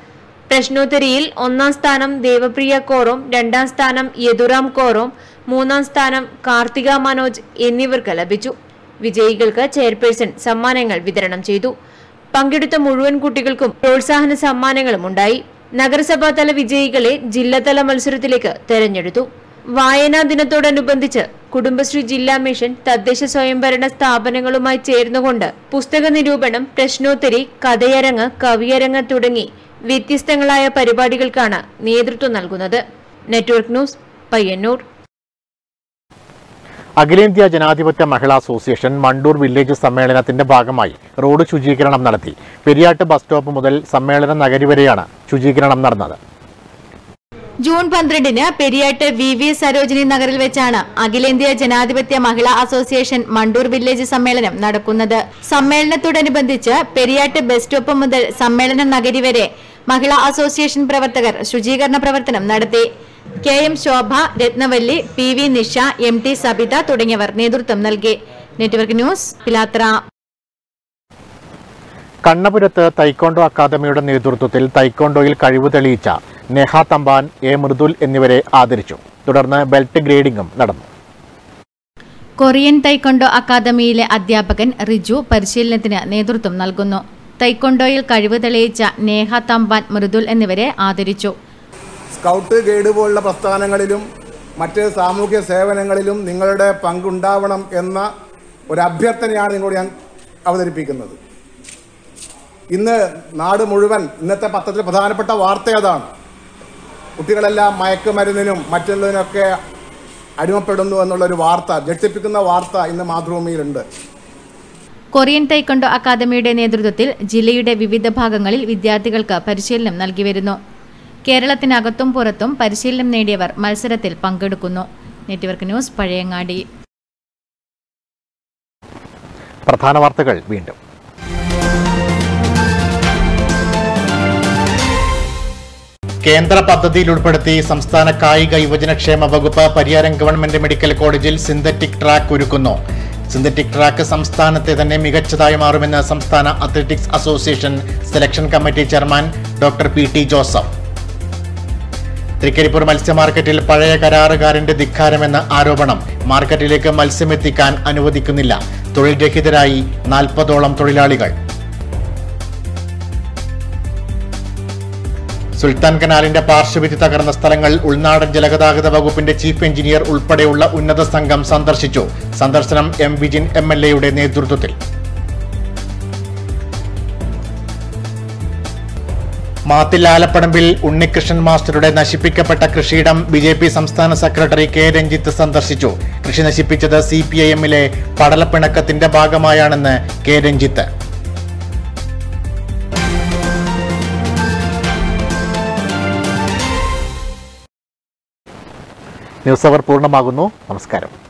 S21: പ്രശ്നോത്തരിയിൽ ഒന്നാം സ്ഥാനം ദേവപ്രിയ കോറോം രണ്ടാം സ്ഥാനം യദുറാം കോറോം മൂന്നാം സ്ഥാനം കാർത്തിക മനോജ് എന്നിവർക്ക് ലഭിച്ചു വിജയികൾക്ക് ചെയർപേഴ്സൺ സമ്മാനങ്ങൾ വിതരണം ചെയ്തു പങ്കെടുത്ത മുഴുവൻ കുട്ടികൾക്കും പ്രോത്സാഹന സമ്മാനങ്ങളും ഉണ്ടായി നഗരസഭാതല വിജയികളെ ജില്ലാതല മത്സരത്തിലേക്ക് തെരഞ്ഞെടുത്തു വായനാ ദിനത്തോടനുബന്ധിച്ച് കുടുംബശ്രീ ജില്ലാ മിഷൻ തദ്ദേശ സ്വയംഭരണ സ്ഥാപനങ്ങളുമായി ചേർന്നുകൊണ്ട് പുസ്തക നിരൂപണം പ്രശ്നോത്തരി കഥയരങ്ങ് കവിയരങ്ങ് തുടങ്ങി വ്യത്യസ്തങ്ങളായ പരിപാടികൾക്കാണ് നേതൃത്വം നൽകുന്നത് നെറ്റ്വർക്ക് ന്യൂസ് പയ്യന്നൂർ
S1: അഖിലേന്ത്യാ ജനാധിപത്യ മഹിളാ അസോസിയേഷൻ മണ്ടൂർ വില്ലേജ് സമ്മേളനത്തിന്റെ ഭാഗമായി റോഡ് ശുചീകരണം നടത്തി പെരിയാട്ട് ബസ് സ്റ്റോപ്പ് മുതൽ സമ്മേളന നഗരി വരെയാണ് ശുചീകരണം നടന്നത്
S2: ജൂൺ പന്ത്രണ്ടിന് പെരിയാട്ട് വി വി സരോജിനി നഗറിൽ വെച്ചാണ് അഖിലേന്ത്യാ ജനാധിപത്യ മഹിളാ അസോസിയേഷൻ മണ്ടൂർ വില്ലേജ് സമ്മേളനം നടക്കുന്നത് സമ്മേളനത്തോടനുബന്ധിച്ച് പെരിയാട്ട് ബസ് സ്റ്റോപ്പ് മുതൽ സമ്മേളന നഗരി വരെ മഹിളാ അസോസിയേഷൻ പ്രവർത്തകർ ശുചീകരണ പ്രവർത്തനം നടത്തി K M Shobha Ratnavalli P V Nisha M T Sabitha തുടങ്ങിയവർ നേതൃത്വം നൽകി നെറ്റ്വർക്ക് ന്യൂസ് പിലാത്ര
S1: കണ്ണപുരത്ത് തൈക്കോണ്ടോ അക്കാദമിയുടെ നേതൃത്വത്തിൽ തൈക്കോണ്ടോയിൽ കഴിവ് തെളിയിച്ച നെഹ തമ്പാൻ എ മൃദുൽ എന്നിവരെ ആദരിച്ചു തുടർന്ന് ബെൽറ്റ് ഗ്രേഡിംഗും നടന്നു
S2: കൊറിയൻ തൈക്കൊണ്ടോ അക്കാദമിയിലെ അധ്യാപകൻ റിജു പരിശീലനത്തിന് നേതൃത്വം നൽകുന്നു തൈക്കൊണ്ടോയിൽ കഴിവ് തെളിയിച്ച നേഹ തമ്പാൻ മൃദുൽ എന്നിവരെ ആദരിച്ചു
S3: സ്കൗട്ട് ഗൈഡ് പോലുള്ള പ്രസ്ഥാനങ്ങളിലും മറ്റ് സാമൂഹ്യ സേവനങ്ങളിലും നിങ്ങളുടെ പങ്കുണ്ടാവണം എന്ന ഒരു അഭ്യർത്ഥനയാണ് നിങ്ങളോട് ഞാൻ അവതരിപ്പിക്കുന്നത് ഇന്ന് നാട് മുഴുവൻ ഇന്നത്തെ പത്രത്തിൽ പ്രധാനപ്പെട്ട വാർത്ത അതാണ് കുട്ടികളെല്ലാം മയക്കുമരുന്നിനും മറ്റുള്ളതിനൊക്കെ അടിമപ്പെടുന്നു എന്നുള്ളൊരു വാർത്ത ഞെട്ടിപ്പിക്കുന്ന വാർത്ത ഇന്ന് മാതൃഭൂമിയിലുണ്ട്
S2: കൊറിയൻ തൈക്കൊണ്ടോ അക്കാദമിയുടെ നേതൃത്വത്തിൽ ജില്ലയുടെ വിവിധ ഭാഗങ്ങളിൽ വിദ്യാർത്ഥികൾക്ക് പരിശീലനം നൽകി വരുന്നു കേരളത്തിനകത്തും പുറത്തും പരിശീലനം നേടിയവർ മത്സരത്തിൽ പങ്കെടുക്കുന്നു നെറ്റ്വർക്ക് ന്യൂസ് പഴയങ്ങാടി
S1: പ്രധാന വാർത്തകൾ വീണ്ടും കേന്ദ്ര പദ്ധതിയിൽ ഉൾപ്പെടുത്തി സംസ്ഥാന കായിക യുവജനക്ഷേമ വകുപ്പ് പരിയാരം ഗവൺമെന്റ് മെഡിക്കൽ കോളേജിൽ സിന്തറ്റിക് ട്രാക്ക് ഒരുക്കുന്നു സിന്തറ്റിക് ട്രാക്ക് സംസ്ഥാനത്തെ തന്നെ മികച്ചതായി മാറുമെന്ന് സംസ്ഥാന athletics association selection committee chairman doctor P T Joseph Trikaripur മത്സ്യ മാർക്കറ്റിൽ പഴയ കരാറുകാരന്റെ ധിക്കാരമെന്ന ആരോപണം മാർക്കറ്റിലേക്ക് മത്സ്യമെത്തിക്കാൻ അനുവദിക്കുന്നില്ല തൊഴിൽ രഹിതരായി നാൽപ്പതോളം തൊഴിലാളികൾ സുൽത്താൻ കനാലിന്റെ പാർശ്വഭിത്തി തകർന്ന സ്ഥലങ്ങൾ ഉൾനാടൻ ജലഗതാഗത വകുപ്പിന്റെ ചീഫ് എഞ്ചിനീയർ ഉൾപ്പെടെയുള്ള ഉന്നത സംഘം സന്ദർശിച്ചു സന്ദർശനം എം വിജിൻ എം എൽ എയുടെ നേതൃത്വത്തിൽ മാത്തിൽ ആലപ്പടമ്പിൽ ഉണ്ണികൃഷ്ണൻ മാസ്റ്ററുടെ നശിപ്പിക്കപ്പെട്ട കൃഷിയിടം ബി ജെ പി സംസ്ഥാന സെക്രട്ടറി കെ രഞ്ജിത്ത് സന്ദർശിച്ചു കൃഷി നശിപ്പിച്ചത് സി പി ഐ എമ്മിലെ പടലപ്പിണക്കത്തിന്റെ ഭാഗമായാണെന്ന് കെ രഞ്ജിത്ത് ന്യൂസ് അവർ പൂർണ്ണമാകുന്നു നമസ്കാരം